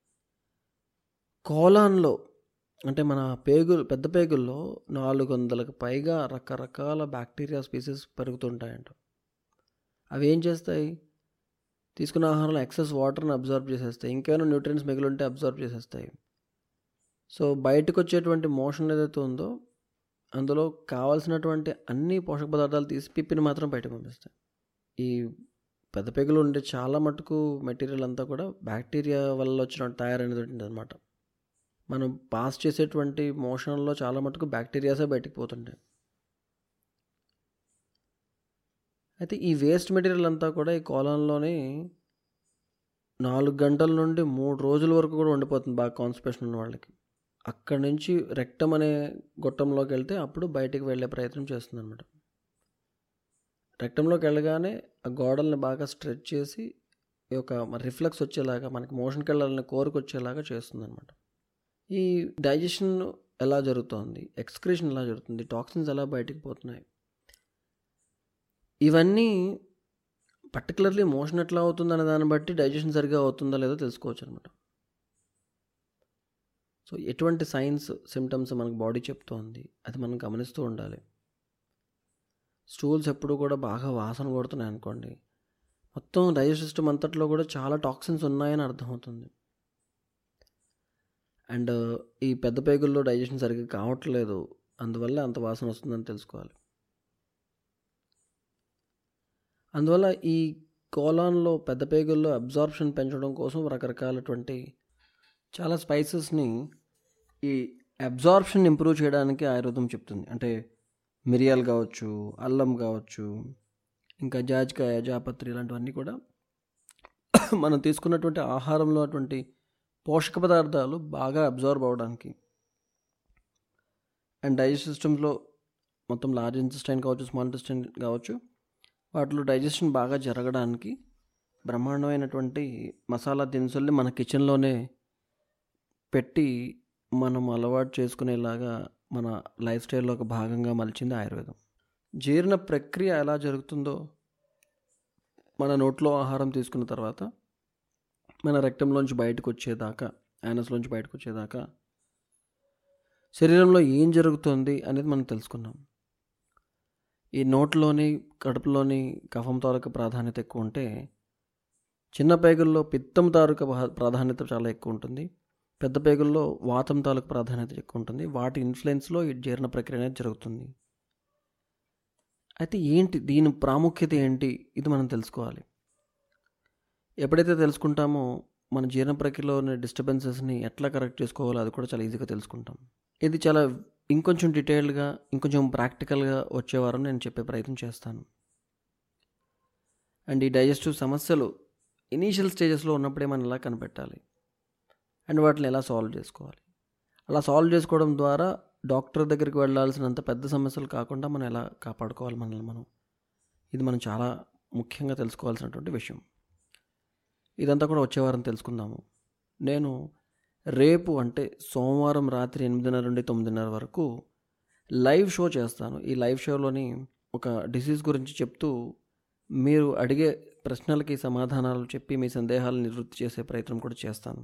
కోలాన్లో అంటే మన పేగులు పెద్ద పేగుల్లో నాలుగు వందలకు పైగా రకరకాల బ్యాక్టీరియా స్పీసెస్ పెరుగుతుంటాయంట అవి ఏం చేస్తాయి తీసుకున్న ఆహారంలో ఎక్సెస్ వాటర్ని అబ్జర్వ్ చేసేస్తాయి ఇంకేమైనా న్యూట్రియన్స్ మిగిలి ఉంటే అబ్జర్వ్ చేసేస్తాయి సో బయటకు వచ్చేటువంటి మోషన్ ఏదైతే ఉందో అందులో కావాల్సినటువంటి అన్ని పోషక పదార్థాలు తీసి పిప్పిని మాత్రం బయటకు పంపిస్తాయి ఈ పెద్ద పెగులు ఉండే చాలా మటుకు మెటీరియల్ అంతా కూడా బ్యాక్టీరియా వల్ల వచ్చిన తయారైనది ఉంటుంది అనమాట మనం పాస్ చేసేటువంటి మోషన్లో చాలా మటుకు బ్యాక్టీరియాసే బయటికి పోతుంటాయి అయితే ఈ వేస్ట్ మెటీరియల్ అంతా కూడా ఈ కోలంలోనే నాలుగు గంటల నుండి మూడు రోజుల వరకు కూడా ఉండిపోతుంది బాగా కాన్స్పిరేషన్ ఉన్న వాళ్ళకి అక్కడి నుంచి రెక్టం అనే గొట్టంలోకి వెళ్తే అప్పుడు బయటికి వెళ్ళే ప్రయత్నం చేస్తుంది అనమాట రెక్టంలోకి వెళ్ళగానే ఆ గోడల్ని బాగా స్ట్రెచ్ చేసి ఈ యొక్క రిఫ్లెక్స్ వచ్చేలాగా మనకి మోషన్కి వెళ్ళాలని కోరిక వచ్చేలాగా చేస్తుంది అనమాట ఈ డైజెషన్ ఎలా జరుగుతోంది ఎక్స్క్రీషన్ ఎలా జరుగుతుంది టాక్సిన్స్ ఎలా బయటికి పోతున్నాయి ఇవన్నీ పర్టికులర్లీ మోషన్ ఎట్లా అవుతుందనే దాన్ని బట్టి డైజెషన్ సరిగా అవుతుందో లేదో తెలుసుకోవచ్చు అనమాట సో ఎటువంటి సైన్స్ సిమ్టమ్స్ మనకు బాడీ చెప్తోంది అది మనం గమనిస్తూ ఉండాలి స్టూల్స్ ఎప్పుడు కూడా బాగా వాసన కొడుతున్నాయి అనుకోండి మొత్తం డైజెస్ట్ సిస్టమ్ అంతట్లో కూడా చాలా టాక్సిన్స్ ఉన్నాయని అర్థమవుతుంది అండ్ ఈ పెద్ద పేగుల్లో డైజెషన్ సరిగ్గా కావట్లేదు అందువల్ల అంత వాసన వస్తుందని తెలుసుకోవాలి అందువల్ల ఈ కోలాన్లో పెద్ద పేగుల్లో అబ్జార్ప్షన్ పెంచడం కోసం రకరకాలటువంటి చాలా స్పైసెస్ని ఈ అబ్జార్ప్షన్ ఇంప్రూవ్ చేయడానికి ఆయుర్వేదం చెప్తుంది అంటే మిరియాలు కావచ్చు అల్లం కావచ్చు ఇంకా జాజికాయ జాపత్రి ఇలాంటివన్నీ కూడా మనం తీసుకున్నటువంటి ఆహారంలో అటువంటి పోషక పదార్థాలు బాగా అబ్జర్వ్ అవ్వడానికి అండ్ డైజెస్ట్ సిస్టమ్స్లో మొత్తం లార్జ్ ఇంటెస్టైన్ కావచ్చు స్మాల్ ఇంటెస్టైన్ కావచ్చు వాటిలో డైజెషన్ బాగా జరగడానికి బ్రహ్మాండమైనటువంటి మసాలా దినుసుల్ని మన కిచెన్లోనే పెట్టి మనం అలవాటు చేసుకునేలాగా మన లైఫ్ స్టైల్లో ఒక భాగంగా మలిచింది ఆయుర్వేదం జీర్ణ ప్రక్రియ ఎలా జరుగుతుందో మన నోట్లో ఆహారం తీసుకున్న తర్వాత మన రక్తంలోంచి బయటకు వచ్చేదాకా యానస్లోంచి బయటకు వచ్చేదాకా శరీరంలో ఏం జరుగుతుంది అనేది మనం తెలుసుకున్నాం ఈ నోట్లోని కడుపులోని కఫం తాలూకా ప్రాధాన్యత ఎక్కువ ఉంటే చిన్న పేగుల్లో పిత్తం తాలూకా ప్రాధాన్యత చాలా ఎక్కువ ఉంటుంది పెద్ద పేగుల్లో వాతం తాలూకు ప్రాధాన్యత ఎక్కువ ఉంటుంది వాటి ఇన్ఫ్లుయెన్స్లో ఈ జీర్ణ ప్రక్రియ అనేది జరుగుతుంది అయితే ఏంటి దీని ప్రాముఖ్యత ఏంటి ఇది మనం తెలుసుకోవాలి ఎప్పుడైతే తెలుసుకుంటామో మన జీర్ణ ప్రక్రియలో ఉన్న డిస్టర్బెన్సెస్ని ఎట్లా కరెక్ట్ చేసుకోవాలో అది కూడా చాలా ఈజీగా తెలుసుకుంటాం ఇది చాలా ఇంకొంచెం డీటెయిల్డ్గా ఇంకొంచెం ప్రాక్టికల్గా వచ్చే వారం నేను చెప్పే ప్రయత్నం చేస్తాను అండ్ ఈ డైజెస్టివ్ సమస్యలు ఇనీషియల్ స్టేజెస్లో ఉన్నప్పుడే మనం ఎలా కనిపెట్టాలి అండ్ వాటిని ఎలా సాల్వ్ చేసుకోవాలి అలా సాల్వ్ చేసుకోవడం ద్వారా డాక్టర్ దగ్గరికి వెళ్ళాల్సినంత పెద్ద సమస్యలు కాకుండా మనం ఎలా కాపాడుకోవాలి మనల్ని మనం ఇది మనం చాలా ముఖ్యంగా తెలుసుకోవాల్సినటువంటి విషయం ఇదంతా కూడా వచ్చే వారం తెలుసుకుందాము నేను రేపు అంటే సోమవారం రాత్రి ఎనిమిదిన్నర నుండి తొమ్మిదిన్నర వరకు లైవ్ షో చేస్తాను ఈ లైవ్ షోలోని ఒక డిసీజ్ గురించి చెప్తూ మీరు అడిగే ప్రశ్నలకి సమాధానాలు చెప్పి మీ సందేహాలను నివృత్తి చేసే ప్రయత్నం కూడా చేస్తాను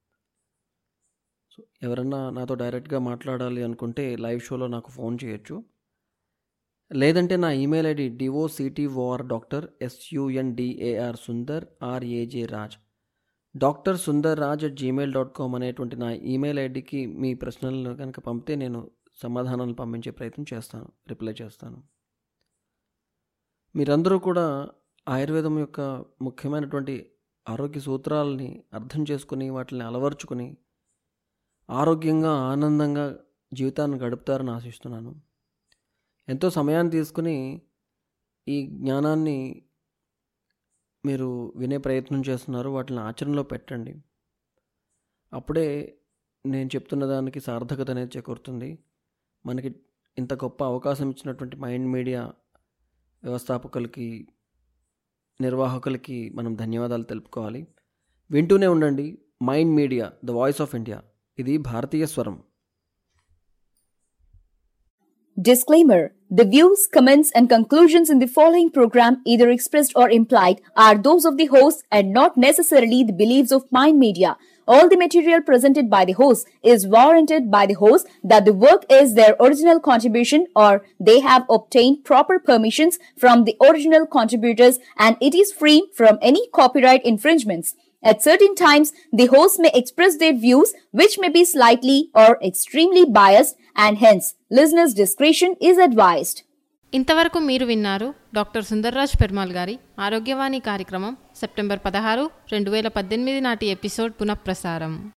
సో ఎవరన్నా నాతో డైరెక్ట్గా మాట్లాడాలి అనుకుంటే లైవ్ షోలో నాకు ఫోన్ చేయొచ్చు లేదంటే నా email ID D O C T O R doctor S U N D A R Sundar R A J Raj doctor Sundar Raj at Gmail dot com అనేటువంటి నా ఈమెయిల్ ఐడికి మీ ప్రశ్నలను కనుక పంపితే నేను సమాధానాలు పంపించే ప్రయత్నం చేస్తాను రిప్లై చేస్తాను మీరందరూ కూడా ఆయుర్వేదం యొక్క ముఖ్యమైనటువంటి ఆరోగ్య సూత్రాలని అర్థం చేసుకుని వాటిని అలవర్చుకుని ఆరోగ్యంగా ఆనందంగా జీవితాన్ని గడుపుతారని ఆశిస్తున్నాను ఎంతో సమయాన్ని తీసుకుని ఈ జ్ఞానాన్ని మీరు వినే ప్రయత్నం చేస్తున్నారు వాటిని ఆచరణలో పెట్టండి అప్పుడే నేను చెప్తున్న దానికి సార్థకత అనేది చేకూరుతుంది మనకి ఇంత గొప్ప అవకాశం ఇచ్చినటువంటి మైండ్ మీడియా వ్యవస్థాపకులకి నిర్వాహకులకి మనం ధన్యవాదాలు తెలుపుకోవాలి వింటూనే ఉండండి Mind Media the voice of India ఇది భారతీయ స్వరం Disclaimer The views, comments, and conclusions in the following program, either expressed or implied, are those of the host and not necessarily the beliefs of Mind Media. All the material presented by the host is warranted by the host that the work is their original contribution or they have obtained proper permissions from the original contributors and it is free from any copyright infringements. At certain times, the host may express their views which may be slightly or extremely biased and hence listeners' discretion is advised. ఇంతవరకు మీరు విన్నారు doctor Sundarraj పెర్మాల్ గారి ఆరోగ్యవాణి కార్యక్రమం September పదహారు రెండు వేల పద్దెనిమిది నాటి ఎపిసోడ్ పునఃప్రసారం